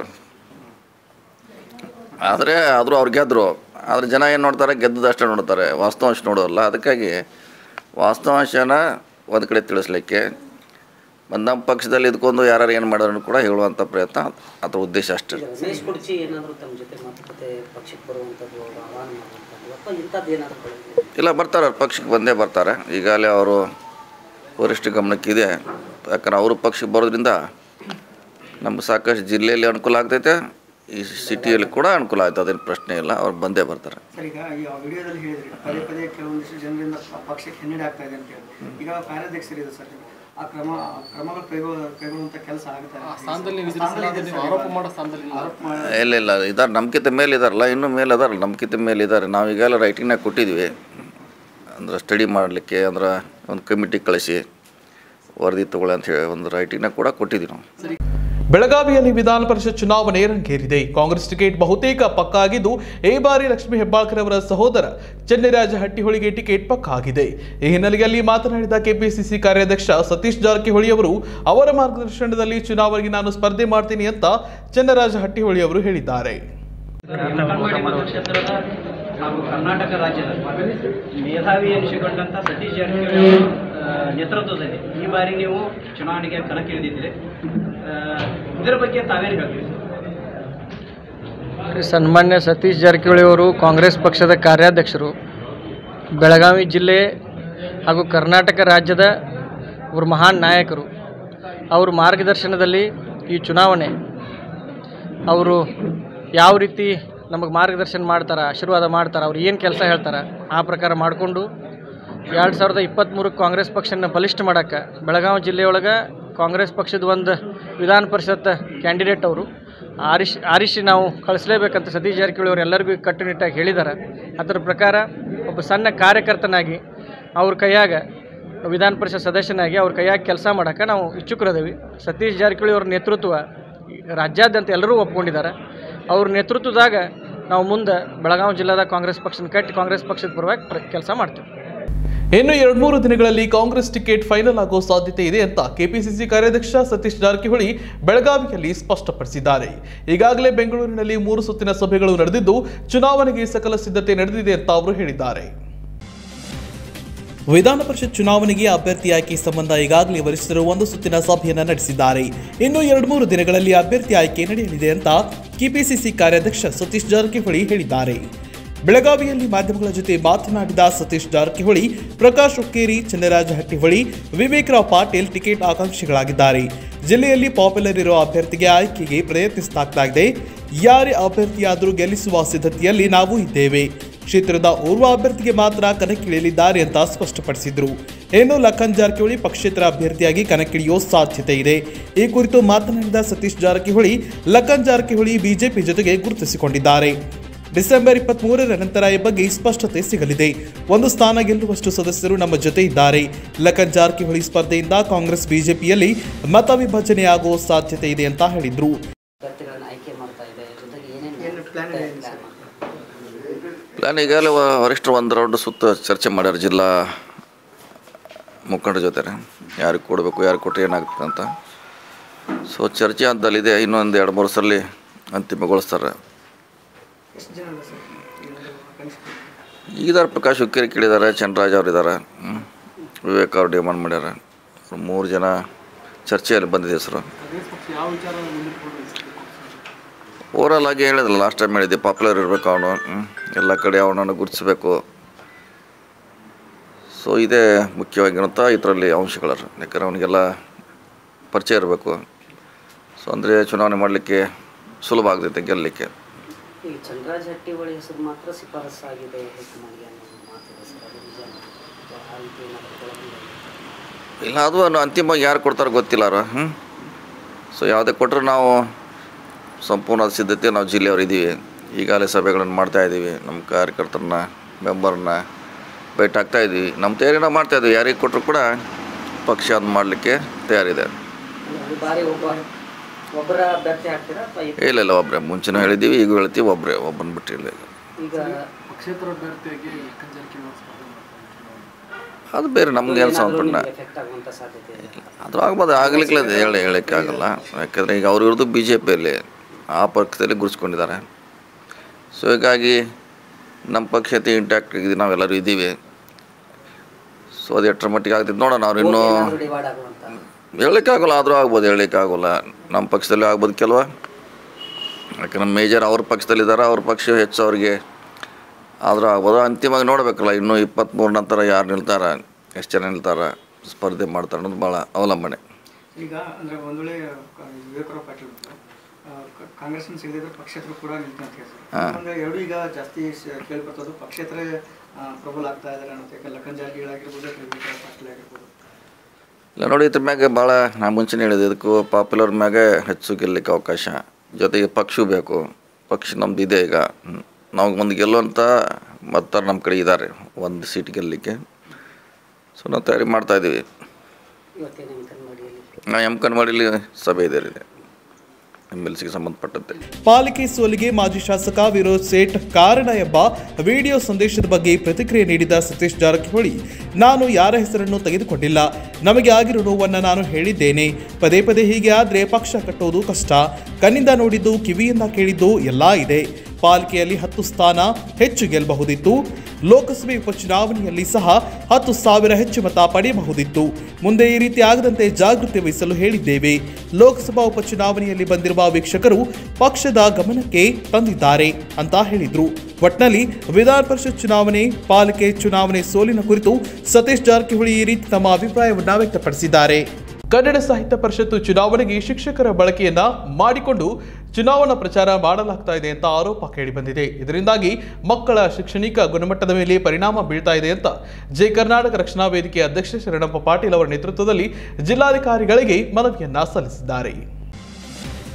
ಆದರೆ ಆದರೂ ಅವ್ರು ಗೆದ್ದರು ಆದರೆ ಜನ ಏನು ನೋಡ್ತಾರೆ ಗೆದ್ದದಷ್ಟೇ ನೋಡ್ತಾರೆ ವಾಸ್ತವಾಂಶ ನೋಡೋಲ್ಲ ಅದಕ್ಕಾಗಿ ವಾಸ್ತವಾಂಶನ ಒಂದು ಕಡೆ ತಿಳಿಸ್ಲಿಕ್ಕೆ ಮತ್ತು ನಮ್ಮ ಪಕ್ಷದಲ್ಲಿ ಇದ್ಕೊಂಡು ಯಾರು ಏನು ಮಾಡೋರು ಕೂಡ ಹೇಳುವಂಥ ಪ್ರಯತ್ನ ಅದ್ರ ಉದ್ದೇಶ ಅಷ್ಟೇ ರಮೇಶ್ ಕುರ್ಚಿ ಏನಾದರೂ ತಮ್ಮ ಜೊತೆ ಮಾತುಕತೆ ಪಕ್ಷಕ್ಕೆ ಬರುವಂಥದ್ದು ಅವ್ರು ಆಹ್ವಾನ ಮಾಡುವಂಥದ್ದು ಅಥವಾ ಇಂಥದ್ದು ಏನಾದರೂ ಬೆಳಗ್ಗೆ ಇಲ್ಲ ಬರ್ತಾರೆ ಅವ್ರು ಪಕ್ಷಕ್ಕೆ ಬಂದೇ ಬರ್ತಾರೆ ಈಗಾಗಲೇ ಅವರು ವರಿಷ್ಠ ಗಮನಕ್ಕಿದೆ ಯಾಕಂದ್ರೆ ಅವರು ಪಕ್ಷಕ್ಕೆ ಬರೋದ್ರಿಂದ ನಮ್ಗೆ ಸಾಕಷ್ಟು ಜಿಲ್ಲೆಯಲ್ಲಿ ಅನುಕೂಲ ಆಗ್ತೈತೆ ಈ ಸಿಟಿಯಲ್ಲಿ ಕೂಡ ಅನುಕೂಲ ಆಯ್ತು ಅದೇನು ಪ್ರಶ್ನೆ ಇಲ್ಲ ಅವ್ರು ಬಂದೇ ಬರ್ತಾರೆ ಸರ್ ಈಗ ಈ ವಿಡಿಯೋದಲ್ಲಿ ಹೇಳಿದ್ರಿ ಪದೇ ಪದೇ ಕೆಲವೊಂದಿಷ್ಟು ಜನರಿಂದ ಪ- ಪಕ್ಷಕ್ಕೆ ಹಿನ್ನಡೆ ಆಗ್ತಾ ಇದೆ ಅಂತ ಹೇಳಿ ಈಗ ಕಾರ್ಯಾಧ್ಯಕ್ಷರಿದೆ ಸರ್ ಆ ಕ್ರಮ ಆ ಕ್ರಮಗಳು ಕೈಗೊ ಕೈಗೊಳ್ಳುವಂತ ಕೆಲಸ ಆಗುತ್ತೆ ಆರೋಪ ಮಾಡೋ ಸ್ಥಾನದಲ್ಲಿ ಆರೋಪ ಮಾಡಿ ಇಲ್ಲ ಇಲ್ಲ ಇದಾರೆ ನಮ್ಕಿಂತ ಮೇಲೆ ಇದಾರಲ್ಲ ಇನ್ನೂ ಮೇಲೆ ಅದಾರಲ್ಲ ನಮ್ಕಿಂತ ಮೇಲೆ ಇದ್ದಾರೆ ನಾವು ಈಗಾಗಲೇ ರೈಟಿಂಗ್ನಾಗ ಕೊಟ್ಟಿದ್ವಿ ಅಂದ್ರೆ ಸ್ಟಡಿ ಮಾಡಲಿಕ್ಕೆ ಅಂದ್ರೆ ಒಂದು ಕಮಿಟಿ ಕಳಿಸಿ ವರದಿ ತಗೊಳ್ಳಿ ಅಂತ ಹೇಳಿ ಒಂದು ರೈಟಿಂಗ್ನಾಗ ಕೂಡ ಕೊಟ್ಟಿದ್ವಿ ನಾವು ಬೆಳಗಾವಿಯಲ್ಲಿ ವಿಧಾನ ಪರಿಷತ್ ಚುನಾವಣೆ ರಂಗೇರಿದೆ ಕಾಂಗ್ರೆಸ್ ಟಿಕೆಟ್ ಬಹುತೇಕ ಪಕ್ಕ ಆಗಿದ್ದು ಈ ಬಾರಿ ಲಕ್ಷ್ಮೀ ಹೆಬ್ಬಾಳ್ಕರ್ ಅವರ ಸಹೋದರ ಚನ್ನರಾಜ ಹಟ್ಟಿಹೊಳಿಗೆ ಟಿಕೆಟ್ ಪಕ್ಕ ಆಗಿದೆ ಈ ಹಿನ್ನೆಲೆಯಲ್ಲಿ ಮಾತನಾಡಿದ ಕೆಪಿಸಿಸಿ ಕಾರ್ಯಾಧ್ಯಕ್ಷ ಸತೀಶ್ ಜಾರಕಿಹೊಳಿ ಅವರು ಅವರ ಮಾರ್ಗದರ್ಶನದಲ್ಲಿ ಚುನಾವಣೆಗೆ ನಾನು ಸ್ಪರ್ಧೆ ಮಾಡ್ತೀನಿ ಅಂತ ಚನ್ನರಾಜ ಹಟ್ಟಿಹೊಳಿ ಅವರು ಹೇಳಿದ್ದಾರೆ ಕರ್ನಾಟಕ ಕ್ಷೇತ್ರದ ಹಾಗೂ ಕರ್ನಾಟಕ ರಾಜ್ಯದ ಮೇಧಾವಿ ಎನಿಸಿಕೊಂಡಂಥ ಸತೀಶ್ ಜಾರಕಿಹೊಳಿ ಅವರ, ಆ, ನೇತೃತ್ವದಲ್ಲಿ ಈ ಬಾರಿ ನೀವು ಚುನಾವಣೆಗೆ ಕಣಕ್ಕಿಳಿದಿದ್ದೀರಿ ಆ, ಇದರ ಬಗ್ಗೆ ತಾವೇನು ಹೇಳ್ತೀವಿ ಸನ್ಮಾನ್ಯ ಸತೀಶ್ ಜಾರಕಿಹೊಳಿ ಅವರು ಕಾಂಗ್ರೆಸ್ ಪಕ್ಷದ ಕಾರ್ಯಾಧ್ಯಕ್ಷರು ಬೆಳಗಾವಿ ಜಿಲ್ಲೆ ಹಾಗೂ ಕರ್ನಾಟಕ ರಾಜ್ಯದ ಅವರು ಮಹಾನ್ ನಾಯಕರು ಅವ್ರ ಮಾರ್ಗದರ್ಶನದಲ್ಲಿ ಈ ಚುನಾವಣೆ ಅವರು ಯಾವ ರೀತಿ ನಮಗೆ ಮಾರ್ಗದರ್ಶನ ಮಾಡ್ತಾರೆ ಆಶೀರ್ವಾದ ಮಾಡ್ತಾರೆ ಅವ್ರು ಏನು ಕೆಲಸ ಹೇಳ್ತಾರೆ ಆ ಪ್ರಕಾರ ಮಾಡಿಕೊಂಡು ಎರಡು ಸಾವಿರದ ಇಪ್ಪತ್ತ್ಮೂರಕ್ಕೆ ಕಾಂಗ್ರೆಸ್ ಪಕ್ಷನ ಬಲಿಷ್ಠ ಮಾಡೋಕ್ಕೆ ಬೆಳಗಾವಿ ಜಿಲ್ಲೆಯೊಳಗೆ ಕಾಂಗ್ರೆಸ್ ಪಕ್ಷದ ಒಂದು ವಿಧಾನ ಪರಿಷತ್ ಕ್ಯಾಂಡಿಡೇಟ್ ಅವರು ಆರಿಶ್ ಆರಿಸಿ ನಾವು ಕಳಿಸ್ಲೇಬೇಕಂತ ಸತೀಶ್ ಜಾರಕಿಹೊಳಿ ಅವರು ಎಲ್ಲರಿಗೂ ಕಟ್ಟುನಿಟ್ಟಾಗಿ ಹೇಳಿದ್ದಾರೆ ಅದರ ಪ್ರಕಾರ ಒಬ್ಬ ಸಣ್ಣ ಕಾರ್ಯಕರ್ತನಾಗಿ ಅವ್ರ ಕೈಯಾಗ ವಿಧಾನ ಪರಿಷತ್ ಸದಸ್ಯನಾಗಿ ಅವ್ರ ಕೈಯಾಗಿ ಕೆಲಸ ಮಾಡೋಕೆ ನಾವು ಇಚ್ಛುಕರದೇವಿ ಸತೀಶ್ ಜಾರಕಿಹೊಳಿ ಅವ್ರ ನೇತೃತ್ವ ರಾಜ್ಯಾದ್ಯಂತ ಎಲ್ಲರೂ ಒಪ್ಕೊಂಡಿದ್ದಾರೆ ಅವ್ರ ನೇತೃತ್ವದಾಗ ನಾವು ಮುಂದೆ ಬೆಳಗಾವಿ ಜಿಲ್ಲಾದ ಕಾಂಗ್ರೆಸ್ ಪಕ್ಷನ ಕಟ್ಟಿ ಕಾಂಗ್ರೆಸ್ ಪಕ್ಷದ ಪರವಾಗಿ ಕೆಲಸ ಮಾಡ್ತೀವಿ ಇನ್ನು ಎರಡು ಮೂರು ದಿನಗಳಲ್ಲಿ ಕಾಂಗ್ರೆಸ್ ಟಿಕೆಟ್ ಫೈನಲ್ ಆಗೋ ಸಾಧ್ಯತೆ ಇದೆ ಅಂತ ಕೆಪಿಸಿಸಿ ಕಾರ್ಯಾಧ್ಯಕ್ಷ ಸತೀಶ್ ಜಾರಕಿಹೊಳಿ ಬೆಳಗಾವಿಯಲ್ಲಿ ಸ್ಪಷ್ಟಪಡಿಸಿದ್ದಾರೆ ಈಗಾಗಲೇ ಬೆಂಗಳೂರಿನಲ್ಲಿ ಮೂರು ಸುತ್ತಿನ ಸಭೆಗಳು ನಡೆದಿದ್ದು ಚುನಾವಣೆಗೆ ಸಕಲ ಸಿದ್ಧತೆ ನಡೆದಿದೆ ಅಂತ ಅವರು ಹೇಳಿದ್ದಾರೆ ವಿಧಾನ ಪರಿಷತ್ ಚುನಾವಣೆಗೆ ಅಭ್ಯರ್ಥಿ ಆಯ್ಕೆ ಸಂಬಂಧ ಈಗಾಗಲೇ ವರಿಷ್ಠರು ಒಂದು ಸುತ್ತಿನ ಸಭೆಯನ್ನ ನಡೆಸಿದ್ದಾರೆ ಇನ್ನು ಎರಡು ಮೂರು ದಿನಗಳಲ್ಲಿ ಅಭ್ಯರ್ಥಿ ಆಯ್ಕೆ ನಡೆಯಲಿದೆ ಅಂತ ಕೆಪಿಸಿಸಿ ಕಾರ್ಯಾಧ್ಯಕ್ಷ ಸತೀಶ್ ಜಾರಕಿಹೊಳಿ ಹೇಳಿದ್ದಾರೆ ಬೆಳಗಾವಿಯಲ್ಲಿ ಮಾಧ್ಯಮಗಳ ಜೊತೆ ಮಾತನಾಡಿದ ಸತೀಶ್ ಜಾರಕಿಹೊಳಿ ಪ್ರಕಾಶ್ ಹುಕ್ಕೇರಿ ಚನ್ನರಾಜ ಹಟ್ಟಿಹೊಳಿ ವಿವೇಕರಾವ್ ಪಾಟೀಲ್ ಟಿಕೆಟ್ ಆಕಾಂಕ್ಷಿಗಳಾಗಿದ್ದಾರೆ ಜಿಲ್ಲೆಯಲ್ಲಿ ಪಾಪ್ಯುಲರ್ ಇರೋ ಅಭ್ಯರ್ಥಿಗೆ ಆಯ್ಕೆಗೆ ಪ್ರಯತ್ನಿಸಲಾಗ್ತಾ ಯಾರೇ ಅಭ್ಯರ್ಥಿಯಾದರೂ ಗೆಲ್ಲಿಸುವ ಸಿದ್ಧತೆಯಲ್ಲಿ ನಾವು ಇದ್ದೇವೆ ಕ್ಷೇತ್ರದ ಓರ್ವ ಅಭ್ಯರ್ಥಿಗೆ ಮಾತ್ರ ಕಣಕ್ಕಿಳಿಯಲಿದ್ದಾರೆ ಅಂತ ಸ್ಪಷ್ಟಪಡಿಸಿದ್ರು ಇನ್ನು ಲಖನ್ ಜಾರಕಿಹೊಳಿ ಪಕ್ಷೇತರ ಅಭ್ಯರ್ಥಿಯಾಗಿ ಕಣಕ್ಕಿಳಿಯೋ ಸಾಧ್ಯತೆ ಇದೆ ಈ ಕುರಿತು ಮಾತನಾಡಿದ ಸತೀಶ್ ಜಾರಕಿಹೊಳಿ ಲಖನ್ ಜಾರಕಿಹೊಳಿ ಬಿಜೆಪಿ ಜೊತೆಗೆ ಗುರುತಿಸಿಕೊಂಡಿದ್ದಾರೆ ಡಿಸೆಂಬರ್ ಇಪ್ಪತ್ತ್ ಮೂರರ ನಂತರ ಈ ಬಗ್ಗೆ ಸ್ಪಷ್ಟತೆ ಸಿಗಲಿದೆ ಒಂದು ಸ್ಥಾನ ಗೆಲ್ಲುವಷ್ಟು ಸದಸ್ಯರು ನಮ್ಮ ಜೊತೆ ಇದ್ದಾರೆ ಲಖನ್ ಜಾರಕಿಹೊಳಿ ಸ್ಪರ್ಧೆಯಿಂದ ಕಾಂಗ್ರೆಸ್ ಬಿಜೆಪಿಯಲ್ಲಿ ಮತ ವಿಭಜನೆಯಾಗುವ ಸಾಧ್ಯತೆ ಇದೆ ಅಂತ ಹೇಳಿದ್ರು ಅಭ್ಯರ್ಥಿಗಳನ್ನ ಆಯ್ಕೆ ಮಾಡ್ತಾ ಇದೆ ಜೊತೆಗೆ ಏನೇನು ಏನು ಪ್ಲಾನ್ ಇದೆ ಸರ್ ಪ್ಲಾನ್ ಈಗಾಗಲೇ ವ- ವರಿಷ್ಠರು ಒಂದು ರೌಂಡ್ ಸುತ್ತ ಚರ್ಚೆ ಮಾಡ್ಯಾರ ಜಿಲ್ಲಾ ಮುಖಂಡರ ಜೊತೆ ಯಾರಿಗೆ ಕೊಡಬೇಕು ಯಾರು ಕೊಟ್ಟರೆ ಏನಾಗ್ತದೆ ಅಂತ ಸೊ ಚರ್ಚೆ ಅಂತಲ್ಲಿದೆ ಇನ್ನೊಂದು ಎರಡು ಮೂರು ಸಲ ಅಂತಿಮಗೊಳಿಸ್ತಾರೆ ಎಷ್ಟು ಜನ ಅಲ್ಲ ಸರ್ ಏನಾದ್ರು ಕನಿಷ್ಠ ಈಗಿದ್ದಾರೆ ಪ್ರಕಾಶ್ ಹುಕ್ಕೇರಿ ಕೇಳಿದ್ದಾರೆ ಚಂದ್ರರಾಜ್ ಅವ್ರು ಇದ್ದಾರೆ ವಿವೇಕ್ ಅವ್ರು ಡಿಮಾಂಡ್ ಮಾಡ್ಯಾರ ಅವ್ರು ಮೂರು ಜನ ಚರ್ಚೆಯಲ್ಲಿ ಬಂದಿದೆ ಹೆಸರು ಕಾಂಗ್ರೆಸ್ ಪಕ್ಷ ಯಾವ ವಿಚಾರ ಮುಂದಿಟ್ಕೊಂಡು ಓವರಾಲ್ ಆಗಿ ಹೇಳಿದ್ರಲ್ಲ ಲಾಸ್ಟ್ ಟೈಮ್ ಹೇಳಿದ್ದೆ ಪಾಪ್ಯುಲರ್ ಇರಬೇಕು ಅವನು ಎಲ್ಲ ಕಡೆ ಅವನನ್ನು ಗುರುತಿಸಬೇಕು ಸೊ ಇದೇ ಮುಖ್ಯವಾಗಿರುವಂಥ ಇದರಲ್ಲಿ ಅಂಶಗಳು ಯಾಕಂದ್ರೆ ಅವನಿಗೆಲ್ಲ ಪರಿಚಯ ಇರಬೇಕು ಸೊ ಅಂದರೆ ಚುನಾವಣೆ ಮಾಡಲಿಕ್ಕೆ ಸುಲಭ ಆಗ್ತೈತೆ ಗೆಲ್ಲಲಿಕ್ಕೆ ಈಗ ಚಂದ್ರರಾಜ್ ಹಟ್ಟಿಹೊಳಿ ಹೆಸರು ಮಾತ್ರ ಶಿಫಾರಸು ಆಗಿದೆ ಹೈಕಮಾಂಡ್ಗೆ ಅನ್ನೋ ಮಾತಿದೆ ಸರ್ ಅದು ನಿಜ ಆ ರೀತಿ ಏನಾದ್ರು ಕೆಳಗೆ ಇಲ್ಲ ಅದು ಅನ್ನು ಅಂತಿಮವಾಗಿ ಯಾರು ಕೊಡ್ತಾರೋ ಗೊತ್ತಿಲ್ಲ ಅವ್ರು ಹ್ಞೂ ಸೊ ಯಾವುದೇ ಕೊಟ್ಟರು ನಾವು ಸಂಪೂರ್ಣ ಸಿದ್ಧತೆ ನಾವು ಜಿಲ್ಲೆಯವರು ಇದ್ದೀವಿ ಈಗಾಗಲೇ ಸಭೆಗಳನ್ನು ಮಾಡ್ತಾ ಇದ್ದೀವಿ ನಮ್ಮ ಕಾರ್ಯಕರ್ತರನ್ನ ಮೆಂಬರ್ನ ಭೇಟಿ ಆಗ್ತಾ ಇದ್ದೀವಿ ನಮ್ಮ ತಯಾರಿ ನಾವು ಮಾಡ್ತಾ ಇದ್ದೀವಿ ಯಾರಿಗೆ ಕೊಟ್ಟರು ಕೂಡ ಪಕ್ಷ ಅದು ಮಾಡಲಿಕ್ಕೆ ತಯಾರಿದೆ ಈ ಬಾರಿ ಒಬ್ಬ ಒಬ್ಬರ ಅಭ್ಯರ್ಥಿ ಹಾಕ್ತೀರಾ ಅಥವಾ ಇಬ್ಬ- ಇಲ್ಲ ಇಲ್ಲ ಒಬ್ಬರೇ ಮುಂಚೆನೂ ಹೇಳಿದ್ದೀವಿ ಈಗ ಹೇಳ್ತೀವಿ ಒಬ್ಬರೇ ಒಬ್ಬನ ಬಿಟ್ಟಿಲ್ಲ ಈಗ ಈಗ ಪಕ್ಷೇತರ ಅಭ್ಯರ್ಥಿಯಾಗಿ ಲಕ್ಕನ್ ಜಾರಕಿಹೊಳಿ ಸ್ಪರ್ಧೆ ಮಾಡ್ತಾರೆ ಅದು ಬೇರೆ ನಮ್ಗೆ ಏನು ಸಂಬಂಧಪಟ್ಟ ಎಫೆಕ್ಟ್ ಆಗುವಂಥ ಸಾಧ್ಯತೆ ಇದೆ ಅದು ಆಗ್ಬೋದು ಆಗ್ಲಿಕ್ಕೆ ಅದು ಹೇಳಿ ಹೇಳೋಕ್ಕೆ ಆಗಲ್ಲ ಯಾಕಂದರೆ ಈಗ ಅವ್ರು ಇರೋದು ಬಿ ಜೆ ಪಿಯಲ್ಲಿ ಆ ಪಕ್ಷದಲ್ಲಿ ಗುರುಸ್ಕೊಂಡಿದ್ದಾರೆ ಸೊ ಹೀಗಾಗಿ ನಮ್ಮ ಪಕ್ಷತೆ ಇಂಟ್ಯಾಕ್ಟ್ ಇದೆ ನಾವೆಲ್ಲರೂ ಇದ್ದೀವಿ ಸೊ ಅದು ಎಷ್ಟರ ಮಟ್ಟಿಗೆ ಆಗ್ತೈತೆ ನೋಡೋಣ ಅವ್ರು ಇನ್ನೂ ಡಿವೈಡ್ ಆಗುವಂಥ ಹೇಳೋಕ್ಕಾಗಲ್ಲ ಆದರೂ ಆಗ್ಬೋದು ಹೇಳೋಕ್ಕಾಗಲ್ಲ ನಮ್ಮ ಪಕ್ಷದಲ್ಲಿ ಆಗ್ಬೋದು ಕೆಲವ ಯಾಕೆ ನಮ್ಮ ಮೇಜರ್ ಅವ್ರ ಪಕ್ಷದಲ್ಲಿದ್ದಾರೆ ಅವ್ರ ಪಕ್ಷ ಹೆಚ್ಚು ಅವ್ರಿಗೆ ಆದರೂ ಆಗ್ಬೋದು ಅಂತಿಮವಾಗಿ ನೋಡಬೇಕಲ್ಲ ಇನ್ನೂ ಇಪ್ಪತ್ತ್ಮೂರು ನಂತರ ಯಾರು ನಿಲ್ತಾರೆ ಎಷ್ಟು ಜನ ನಿಲ್ತಾರೆ ಸ್ಪರ್ಧೆ ಮಾಡ್ತಾರೆ ಅನ್ನೋದು ಭಾಳ ಅವಲಂಬನೆ ಈಗ ಅಂದ್ರೆ ಒಂದ್ ವೇಳೆ ಕ- ವಿವೇಕರಾವ್ ಪಾಟೀಲ್ ಅವರು, ಆ, ಕ- ಕಾಂಗ್ರೆಸ್ನ ಸಿಗದಿದ್ರೆ ಪಕ್ಷೇತರ ಕೂಡ ನಿಲ್ತಾರೆ ಅಂತ ಹೇಳ್ತಾರೆ ಅಂದ್ರೆ ಎರಡು ಈಗ ಜಾಸ್ತಿ ಶ- ಕೇಳ್ಬರ್ತದ್ದು ಪಕ್ಷೇತರ ಆ, ಪ್ರಬಲ ಆಗ್ತಾ ಇದಾರೆ ಅನ್ನೋದು ಯಾಕೆ ಲಕ್ಕನ್ ಜಾರಕಿಹೊಳಿ ಆಗಿರ್ಬೋದು ಅಥವಾ ವಿವೇಕರಾವ್ ಪಾಟೀಲ್ ಆಗಿರ್ಬೋದು ಇಲ್ಲ ನೋಡಿ ಇದ್ರ ಮ್ಯಾಗೆ ಭಾಳ ನಾ ಮುಂಚೆನೇ ಹೇಳಿದೆ ಇದಕ್ಕೂ ಪಾಪ್ಯುಲರ್ ಮ್ಯಾಗೆ ಹೆಚ್ಚು ಗೆಲ್ಲಲಿಕ್ಕೆ ಅವಕಾಶ ಜೊತೆಗೆ ಪಕ್ಷ ಬೇಕು ಪಕ್ಷ ನಮ್ದು ಇದೆ ಈಗ ಹ್ಮ್. ನಾವು ಒಂದು ಗೆಲ್ಲುವಂಥ ಮತದಾರ ನಮ್ಮ ಕಡೆ ಇದ್ದಾರೆ ಒಂದು ಸೀಟ್ ಗೆಲ್ಲಲಿಕ್ಕೆ ಸೊ ನಾವು ತಯಾರಿ ಮಾಡ್ತಾ ಇದ್ದೀವಿ ಇವತ್ತೇನು ಅಂಕನ್ವಾಡಿಯಲ್ಲಿ ನಾ ಎಮ್ ಕನ್ವಾಡಿಲಿ ಸಭೆ ಇದೆ ಇದೆ ಎಮ್ ಎಲ್ ಸಿಗೆ ಸಂಬಂಧಪಟ್ಟಂತೆ ಪಾಲಿಕೆ ಸೋಲಿಗೆ ಮಾಜಿ ಶಾಸಕ ವಿರೋಧ್ ಸೇಠ್ ಕಾರಣ ಎಂಬ ವಿಡಿಯೋ ಸಂದೇಶದ ಬಗ್ಗೆ ಪ್ರತಿಕ್ರಿಯೆ ನೀಡಿದ ಸತೀಶ್ ಜಾರಕಿಹೊಳಿ ನಾನು ಯಾರ ಹೆಸರನ್ನು ತೆಗೆದುಕೊಂಡಿಲ್ಲ ನಮಗೆ ಆಗಿರೋ ನೋವನ್ನು ನಾನು ಹೇಳಿದ್ದೇನೆ ಪದೇ ಪದೇ ಹೀಗೆ ಆದರೆ ಪಕ್ಷ ಕಟ್ಟೋದು ಕಷ್ಟ ಕಣ್ಣಿಂದ ನೋಡಿದ್ದು ಕಿವಿಯಿಂದ ಕೇಳಿದ್ದು ಎಲ್ಲ ಇದೆ ಪಾಲಿಕೆಯಲ್ಲಿ ಹತ್ತು ಸ್ಥಾನ ಹೆಚ್ಚು ಗೆಲ್ಲಬಹುದಿತ್ತು ಲೋಕಸಭೆ ಉಪಚುನಾವಣೆಯಲ್ಲಿ ಸಹ ಹತ್ತು ಸಾವಿರ ಹೆಚ್ಚು ಮತ ಪಡೆಯಬಹುದಿತ್ತು ಮುಂದೆ ಈ ರೀತಿ ಆಗದಂತೆ ಜಾಗೃತಿ ವಹಿಸಲು ಹೇಳಿದ್ದೇವೆ ಲೋಕಸಭಾ ಉಪಚುನಾವಣೆಯಲ್ಲಿ ಬಂದಿರುವ ವೀಕ್ಷಕರು ಪಕ್ಷದ ಗಮನಕ್ಕೆ ತಂದಿದ್ದಾರೆ ಅಂತ ಹೇಳಿದ್ರು ಒಟ್ನಲ್ಲಿ ವಿಧಾನ ಪರಿಷತ್ ಚುನಾವಣೆ ಪಾಲಿಕೆ ಚುನಾವಣೆ ಸೋಲಿನ ಕುರಿತು ಸತೀಶ್ ಜಾರಕಿಹೊಳಿ ಈ ರೀತಿ ತಮ್ಮ ಅಭಿಪ್ರಾಯವನ್ನ ವ್ಯಕ್ತಪಡಿಸಿದ್ದಾರೆ ಕನ್ನಡ ಸಾಹಿತ್ಯ ಪರಿಷತ್ತು ಚುನಾವಣೆಗೆ ಶಿಕ್ಷಕರ ಬಳಕೆಯನ್ನ ಮಾಡಿಕೊಂಡು ಚುನಾವಣಾ ಪ್ರಚಾರ ಮಾಡಲಾಗ್ತಾ ಇದೆ ಅಂತ ಆರೋಪ ಕೇಳಿಬಂದಿದೆ ಇದರಿಂದಾಗಿ ಮಕ್ಕಳ ಶೈಕ್ಷಣಿಕ ಗುಣಮಟ್ಟದ ಮೇಲೆ ಪರಿಣಾಮ ಬೀಳ್ತಾ ಇದೆ ಅಂತ ಜೆ ಕರ್ನಾಟಕ ರಕ್ಷಣಾ ವೇದಿಕೆ ಅಧ್ಯಕ್ಷ ಶರಣಪ್ಪ ಪಾಟೀಲ್ ಅವರ ನೇತೃತ್ವದಲ್ಲಿ ಜಿಲ್ಲಾಧಿಕಾರಿಗಳಿಗೆ ಮನವಿಯನ್ನ ಸಲ್ಲಿಸಿದ್ದಾರೆ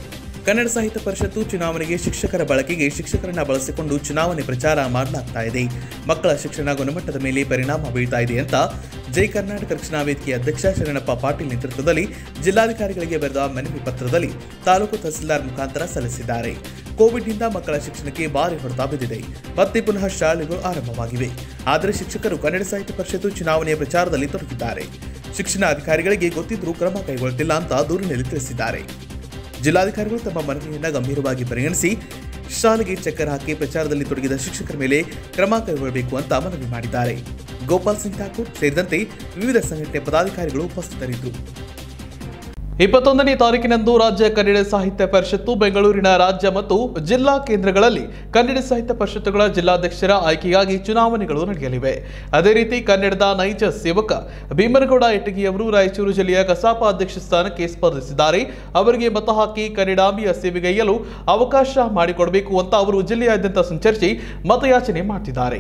ಕನ್ನಡ ಸಾಹಿತ್ಯ ಪರಿಷತ್ತು ಚುನಾವಣೆಗೆ ಶಿಕ್ಷಕರ ಬಳಕೆಗೆ ಶಿಕ್ಷಕರನ್ನ ಬಳಸಿಕೊಂಡು ಚುನಾವಣೆ ಪ್ರಚಾರ ಮಾಡಲಾಗ್ತಾ ಇದೆ ಮಕ್ಕಳ ಶಿಕ್ಷಣ ಗುಣಮಟ್ಟದ ಮೇಲೆ ಪರಿಣಾಮ ಬೀಳ್ತಾ ಇದೆ ಅಂತ ಜೈ ಕರ್ನಾಟಕ ರಕ್ಷಣಾ ವೇದಿಕೆಯ ಅಧ್ಯಕ್ಷ ಶರಣಪ್ಪ ಪಾಟೀಲ್ ನೇತೃತ್ವದಲ್ಲಿ ಜಿಲ್ಲಾಧಿಕಾರಿಗಳಿಗೆ ಬರೆದ ಮನವಿ ಪತ್ರದಲ್ಲಿ ತಾಲೂಕು ತಹಸೀಲ್ದಾರ್ ಮುಖಾಂತರ ಸಲ್ಲಿಸಿದ್ದಾರೆ ಕೋವಿಡ್ನಿಂದ ಮಕ್ಕಳ ಶಿಕ್ಷಣಕ್ಕೆ ಭಾರಿ ಹೊಡೆತ ಬಿದ್ದಿದೆ ಮತ್ತೆ ಪುನಃ ಶಾಲೆಗಳು ಆರಂಭವಾಗಿವೆ ಆದರೆ ಶಿಕ್ಷಕರು ಕನ್ನಡ ಸಾಹಿತ್ಯ ಪರಿಷತ್ತು ಚುನಾವಣೆಯ ಪ್ರಚಾರದಲ್ಲಿ ತೊಡಗಿದ್ದಾರೆ ಶಿಕ್ಷಣ ಅಧಿಕಾರಿಗಳಿಗೆ ಗೊತ್ತಿದ್ರೂ ಕ್ರಮ ಕೈಗೊಳ್ಳುತ್ತಿಲ್ಲ ಅಂತ ದೂರಿನಲ್ಲಿ ತಿಳಿಸಿದ್ದಾರೆ ಜಿಲ್ಲಾಧಿಕಾರಿಗಳು ತಮ್ಮ ಮನವಿಯನ್ನು ಗಂಭೀರವಾಗಿ ಪರಿಗಣಿಸಿ ಶಾಲೆಗೆ ಚಕ್ಕರ್ ಹಾಕಿ ಪ್ರಚಾರದಲ್ಲಿ ತೊಡಗಿದ ಶಿಕ್ಷಕರ ಮೇಲೆ ಕ್ರಮ ಕೈಗೊಳ್ಳಬೇಕು ಅಂತ ಮನವಿ ಮಾಡಿದ್ದಾರೆ ಗೋಪಾಲ್ ಸಿಂಗ್ ಠಾಕೂರ್ ಸೇರಿದಂತೆ ವಿವಿಧ ಸಂಘಟನೆ ಪದಾಧಿಕಾರಿಗಳು ಉಪಸ್ಥಿತರಿದ್ದರು ಇಪ್ಪತ್ತೊಂದನೇ ತಾರೀಕಿನಂದು ರಾಜ್ಯ ಕನ್ನಡ ಸಾಹಿತ್ಯ ಪರಿಷತ್ತು ಬೆಂಗಳೂರಿನ ರಾಜ್ಯ ಮತ್ತು ಜಿಲ್ಲಾ ಕೇಂದ್ರಗಳಲ್ಲಿ ಕನ್ನಡ ಸಾಹಿತ್ಯ ಪರಿಷತ್ತುಗಳ ಜಿಲ್ಲಾಧ್ಯಕ್ಷರ ಆಯ್ಕೆಗಾಗಿ ಚುನಾವಣೆಗಳು ನಡೆಯಲಿವೆ ಅದೇ ರೀತಿ ಕನ್ನಡದ ನೈಜ ಸೇವಕ ಭೀಮನಗೌಡ ಇಟಗಿಯವರು ರಾಯಚೂರು ಜಿಲ್ಲೆಯ ಕಸಾಪ ಅಧ್ಯಕ್ಷ ಸ್ಥಾನಕ್ಕೆ ಸ್ಪರ್ಧಿಸಿದ್ದಾರೆ ಅವರಿಗೆ ಮತ ಹಾಕಿ ಕನ್ನಡಾಂಬಿಯ ಸೇವೆಗೈಯಲು ಅವಕಾಶ ಮಾಡಿಕೊಡಬೇಕು ಅಂತ ಅವರು ಜಿಲ್ಲೆಯಾದ್ಯಂತ ಸಂಚರಿಸಿ ಮತಯಾಚನೆ ಮಾಡ್ತಿದ್ದಾರೆ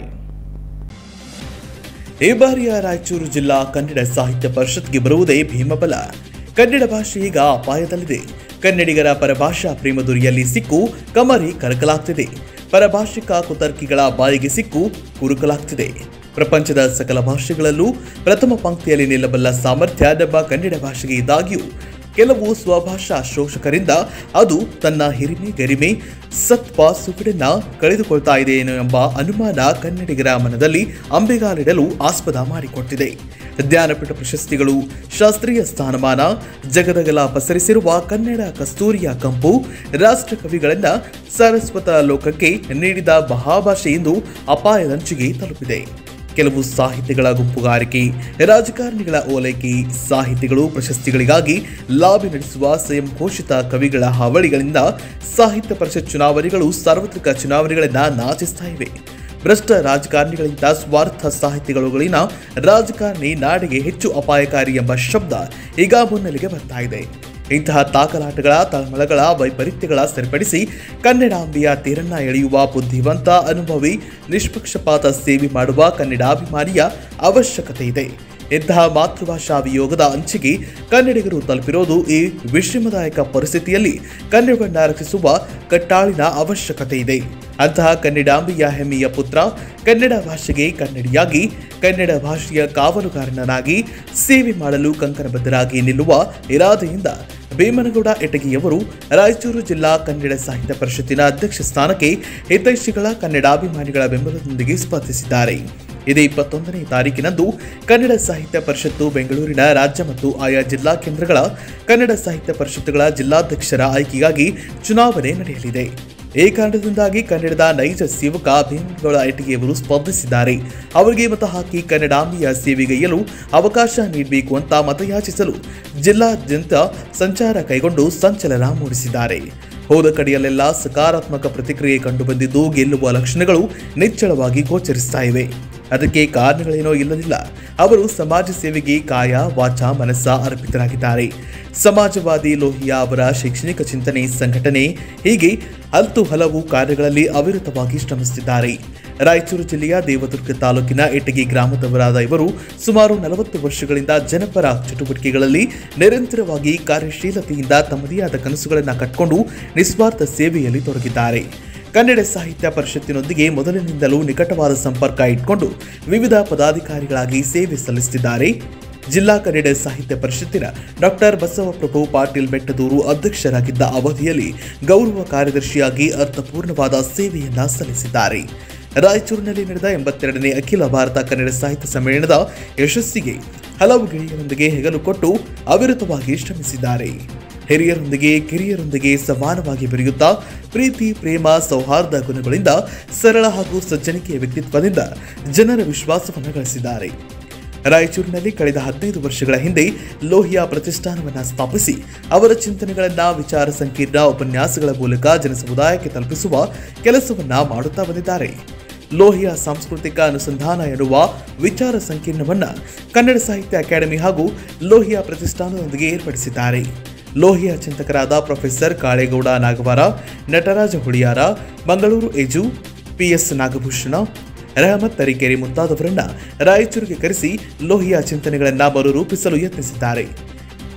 ಈ ಬಾರಿಯ ರಾಯಚೂರು ಜಿಲ್ಲಾ ಕನ್ನಡ ಸಾಹಿತ್ಯ ಪರಿಷತ್ಗೆ ಬರುವುದೇ ಭೀಮಬಲ ಕನ್ನಡ ಭಾಷೆ ಈಗ ಅಪಾಯದಲ್ಲಿದೆ ಕನ್ನಡಿಗರ ಪರಭಾಷಾ ಪ್ರೇಮದುರಿಯಲ್ಲಿ ಸಿಕ್ಕು ಕಮರಿ ಕರಕಲಾಗ್ತಿದೆ ಪರಭಾಷಿಕ ಕುತರ್ಕಿಗಳ ಬಾಯಿಗೆ ಸಿಕ್ಕು ಕುರುಕಲಾಗ್ತಿದೆ ಪ್ರಪಂಚದ ಸಕಲ ಭಾಷೆಗಳಲ್ಲೂ ಪ್ರಥಮ ಪಂಕ್ತಿಯಲ್ಲಿ ನಿಲ್ಲಬಲ್ಲ ಸಾಮರ್ಥ್ಯ ನಮ್ಮ ಕನ್ನಡ ಭಾಷೆಗೆ ಇದ್ದಾಗ್ಯೂ ಕೆಲವು ಸ್ವಭಾಷಾ ಶೋಷಕರಿಂದ ಅದು ತನ್ನ ಹಿರಿಮೆ ಗರಿಮೆ ಸತ್ವ ಸುಗಡನ್ನ ಕಳೆದುಕೊಳ್ತಾ ಇದೆ ಏನೋ ಎಂಬ ಅನುಮಾನ ಕನ್ನಡಿಗರ ಮನದಲ್ಲಿ ಅಂಬೆಗಾಲಿಡಲು ಆಸ್ಪದ ಮಾಡಿಕೊಟ್ಟಿದೆ ಜ್ಞಾನಪೀಠ ಪ್ರಶಸ್ತಿಗಳು ಶಾಸ್ತ್ರೀಯ ಸ್ಥಾನಮಾನ ಜಗದಗಲ ಪಸರಿಸಿರುವ ಕನ್ನಡ ಕಸ್ತೂರಿಯ ಕಂಪು ರಾಷ್ಟ್ರ ಕವಿಗಳನ್ನ ಸರಸ್ವತ ಲೋಕಕ್ಕೆ ನೀಡಿದ ಮಹಾಭಾಷೆ ಇಂದು ಅಪಾಯದಂಚಿಗೆ ತಲುಪಿದೆ ಕೆಲವು ಸಾಹಿತ್ಯಗಳ ಗುಂಪುಗಾರಿಕೆ ರಾಜಕಾರಣಿಗಳ ಓಲೈಕೆ ಸಾಹಿತಿಗಳು ಪ್ರಶಸ್ತಿಗಳಿಗಾಗಿ ಲಾಬಿ ನಡೆಸುವ ಸ್ವಯಂ ಘೋಷಿತ ಕವಿಗಳ ಹಾವಳಿಗಳಿಂದ ಸಾಹಿತ್ಯ ಪರಿಷತ್ ಚುನಾವಣೆಗಳು ಸಾರ್ವತ್ರಿಕ ಚುನಾವಣೆಗಳನ್ನ ನಾಚಿಸ್ತಾ ಇವೆ ಭ್ರಷ್ಟ ರಾಜಕಾರಣಿಗಳಿಂದ ಸ್ವಾರ್ಥ ಸಾಹಿತಿಗಳುಗಳಿನ ರಾಜಕಾರಣಿ ನಾಡಿಗೆ ಹೆಚ್ಚು ಅಪಾಯಕಾರಿ ಎಂಬ ಶಬ್ದ ಈಗ ಮುನ್ನೆಲೆಗೆ ಬರ್ತಾ ಇದೆ ಇಂತಹ ತಾಕಲಾಟಗಳ ತಳಮಳಗಳ ವೈಪರೀತ್ಯಗಳ ಸರಿಪಡಿಸಿ ಕನ್ನಡಾಂಬೆಯ ತೀರನ್ನ ಎಳೆಯುವ ಬುದ್ಧಿವಂತ ಅನುಭವಿ ನಿಷ್ಪಕ್ಷಪಾತ ಸೇವೆ ಮಾಡುವ ಕನ್ನಡಾಭಿಮಾನಿಯ ಅವಶ್ಯಕತೆ ಇದೆ ಇಂತಹ ಮಾತೃಭಾಷಾ ವಿಯೋಗದ ಅಂಚಿಗೆ ಕನ್ನಡಿಗರು ತಲುಪಿರೋದು ಈ ವಿಷಮದಾಯಕ ಪರಿಸ್ಥಿತಿಯಲ್ಲಿ ಕನ್ನಡವನ್ನ ರಕ್ಷಿಸುವ ಕಟ್ಟಾಳಿನ ಅವಶ್ಯಕತೆ ಇದೆ ಅಂತಹ ಕನ್ನಡಾಂಬೆಯ ಹೆಮ್ಮೆಯ ಪುತ್ರ ಕನ್ನಡ ಭಾಷೆಗೆ ಕನ್ನಡಿಯಾಗಿ ಕನ್ನಡ ಭಾಷೆಯ ಕಾವಲುಗಾರನಾಗಿ ಸೇವೆ ಮಾಡಲು ಕಂಕಣಬದ್ಧರಾಗಿ ನಿಲ್ಲುವ ಇರಾದೆಯಿಂದ ಭೀಮನಗೌಡ ಎಟಗಿಯವರು ರಾಯಚೂರು ಜಿಲ್ಲಾ ಕನ್ನಡ ಸಾಹಿತ್ಯ ಪರಿಷತ್ತಿನ ಅಧ್ಯಕ್ಷ ಸ್ಥಾನಕ್ಕೆ ಹಿತೈಷಿಗಳ ಕನ್ನಡಾಭಿಮಾನಿಗಳ ಬೆಂಬಲದೊಂದಿಗೆ ಸ್ಪರ್ಧಿಸಿದ್ದಾರೆ ಇದೇ ಇಪ್ಪತ್ತೊಂದನೇ ತಾರೀಕಿನಂದು ಕನ್ನಡ ಸಾಹಿತ್ಯ ಪರಿಷತ್ತು ಬೆಂಗಳೂರಿನ ರಾಜ್ಯ ಮತ್ತು ಆಯಾ ಜಿಲ್ಲಾ ಕೇಂದ್ರಗಳ ಕನ್ನಡ ಸಾಹಿತ್ಯ ಪರಿಷತ್ತುಗಳ ಜಿಲ್ಲಾಧ್ಯಕ್ಷರ ಆಯ್ಕೆಗಾಗಿ ಚುನಾವಣೆ ನಡೆಯಲಿದೆ ಈ ಕಾರಣದಿಂದಾಗಿ ಕನ್ನಡದ ನೈಜ ಸೇವಕ ಭೀಮಗೌಡ ಐಟಿಗೆಯವರು ಸ್ಪರ್ಧಿಸಿದ್ದಾರೆ ಅವರಿಗೆ ಮತ ಹಾಕಿ ಕನ್ನಡಾಂಬಿಯ ಸೇವೆಗೈಯಲು ಅವಕಾಶ ನೀಡಬೇಕು ಅಂತ ಮತಯಾಚಿಸಲು ಜಿಲ್ಲಾದ್ಯಂತ ಸಂಚಾರ ಕೈಗೊಂಡು ಸಂಚಲನ ಮೂಡಿಸಿದ್ದಾರೆ ಹೋದ ಕಡೆಯಲ್ಲೆಲ್ಲ ಸಕಾರಾತ್ಮಕ ಪ್ರತಿಕ್ರಿಯೆ ಕಂಡುಬಂದಿದ್ದು ಗೆಲ್ಲುವ ಲಕ್ಷಣಗಳು ನಿಚ್ಚಳವಾಗಿ ಗೋಚರಿಸ್ತಾ ಇವೆ ಅದಕ್ಕೆ ಕಾರಣಗಳೇನೋ ಇಲ್ಲದಿಲ್ಲ ಅವರು ಸಮಾಜ ಸೇವೆಗೆ ಕಾಯ ವಾಚ ಮನಸ್ಸ ಅರ್ಪಿತರಾಗಿದ್ದಾರೆ ಸಮಾಜವಾದಿ ಲೋಹಿಯಾ ಅವರ ಶೈಕ್ಷಣಿಕ ಚಿಂತನೆ ಸಂಘಟನೆ ಹೀಗೆ ಹತ್ತು ಹಲವು ಕಾರ್ಯಗಳಲ್ಲಿ ಅವಿರತವಾಗಿ ಶ್ರಮಿಸುತ್ತಿದ್ದಾರೆ ರಾಯಚೂರು ಜಿಲ್ಲೆಯ ದೇವದುರ್ಗ ತಾಲೂಕಿನ ಇಟಗಿ ಗ್ರಾಮದವರಾದ ಇವರು ಸುಮಾರು ನಲವತ್ತು ವರ್ಷಗಳಿಂದ ಜನಪರ ಚಟುವಟಿಕೆಗಳಲ್ಲಿ ನಿರಂತರವಾಗಿ ಕಾರ್ಯಶೀಲತೆಯಿಂದ ತಮ್ಮದೇ ಆದ ಕನಸುಗಳನ್ನು ಕಟ್ಕೊಂಡು ನಿಸ್ವಾರ್ಥ ಸೇವೆಯಲ್ಲಿ ತೊಡಗಿದ್ದಾರೆ ಕನ್ನಡ ಸಾಹಿತ್ಯ ಪರಿಷತ್ತಿನೊಂದಿಗೆ ಮೊದಲಿನಿಂದಲೂ ನಿಕಟವಾದ ಸಂಪರ್ಕ ಇಟ್ಕೊಂಡು ವಿವಿಧ ಪದಾಧಿಕಾರಿಗಳಾಗಿ ಸೇವೆ ಸಲ್ಲಿಸುತ್ತಿದ್ದಾರೆ ಜಿಲ್ಲಾ ಕನ್ನಡ ಸಾಹಿತ್ಯ ಪರಿಷತ್ತಿನ ಡಾಕ್ಟರ್ ಬಸವಪ್ರಭು ಪಾಟೀಲ್ ಬೆಟ್ಟದೂರು ಅಧ್ಯಕ್ಷರಾಗಿದ್ದ ಅವಧಿಯಲ್ಲಿ ಗೌರವ ಕಾರ್ಯದರ್ಶಿಯಾಗಿ ಅರ್ಥಪೂರ್ಣವಾದ ಸೇವೆಯನ್ನ ಸಲ್ಲಿಸಿದ್ದಾರೆ ರಾಯಚೂರಿನಲ್ಲಿ ನಡೆದ ಎಂಬತ್ತೆರಡನೇ ಅಖಿಲ ಭಾರತ ಕನ್ನಡ ಸಾಹಿತ್ಯ ಸಮ್ಮೇಳನದ ಯಶಸ್ಸಿಗೆ ಹಲವು ಗೆಳೆಯರೊಂದಿಗೆ ಹೆಗಲು ಕೊಟ್ಟು ಅವಿರತವಾಗಿ ಶ್ರಮಿಸಿದ್ದಾರೆ ಹಿರಿಯರೊಂದಿಗೆ ಕಿರಿಯರೊಂದಿಗೆ ಸಮಾನವಾಗಿ ಬೆರೆಯುತ್ತಾ ಪ್ರೀತಿ ಪ್ರೇಮ ಸೌಹಾರ್ದ ಗುಣಗಳಿಂದ ಸರಳ ಹಾಗೂ ಸಜ್ಜನಿಕೆಯ ವ್ಯಕ್ತಿತ್ವದಿಂದ ಜನರ ವಿಶ್ವಾಸವನ್ನು ಗಳಿಸಿದ್ದಾರೆ ರಾಯಚೂರಿನಲ್ಲಿ ಕಳೆದ ಹದಿನೈದು ವರ್ಷಗಳ ಹಿಂದೆ ಲೋಹಿಯಾ ಪ್ರತಿಷ್ಠಾನವನ್ನು ಸ್ಥಾಪಿಸಿ ಅವರ ಚಿಂತನೆಗಳನ್ನ ವಿಚಾರ ಸಂಕೀರ್ಣ ಉಪನ್ಯಾಸಗಳ ಮೂಲಕ ಜನಸಮುದಾಯಕ್ಕೆ ತಲುಪಿಸುವ ಕೆಲಸವನ್ನ ಮಾಡುತ್ತಾ ಬಂದಿದ್ದಾರೆ ಲೋಹಿಯಾ ಸಾಂಸ್ಕೃತಿಕ ಅನುಸಂಧಾನ ಎನ್ನುವ ವಿಚಾರ ಸಂಕೀರ್ಣವನ್ನ ಕನ್ನಡ ಸಾಹಿತ್ಯ ಅಕಾಡೆಮಿ ಹಾಗೂ ಲೋಹಿಯಾ ಪ್ರತಿಷ್ಠಾನದೊಂದಿಗೆ ಏರ್ಪಡಿಸಿದ್ದಾರೆ ಲೋಹಿಯಾ ಚಿಂತಕರಾದ ಪ್ರೊಫೆಸರ್ ಕಾಳೇಗೌಡ ನಾಗವಾರ ನಟರಾಜ ಹುಳಿಯಾರ ಮಂಗಳೂರು ಎಜು ಪಿಎಸ್ ನಾಗಭೂಷಣ ರಹಮತ್ ತರೀಕೆರೆ ಮುಂತಾದವರನ್ನ ರಾಯಚೂರಿಗೆ ಕರೆಸಿ ಲೋಹಿಯಾ ಚಿಂತನೆಗಳನ್ನ ಮರುರೂಪಿಸಲು ಯತ್ನಿಸಿದ್ದಾರೆ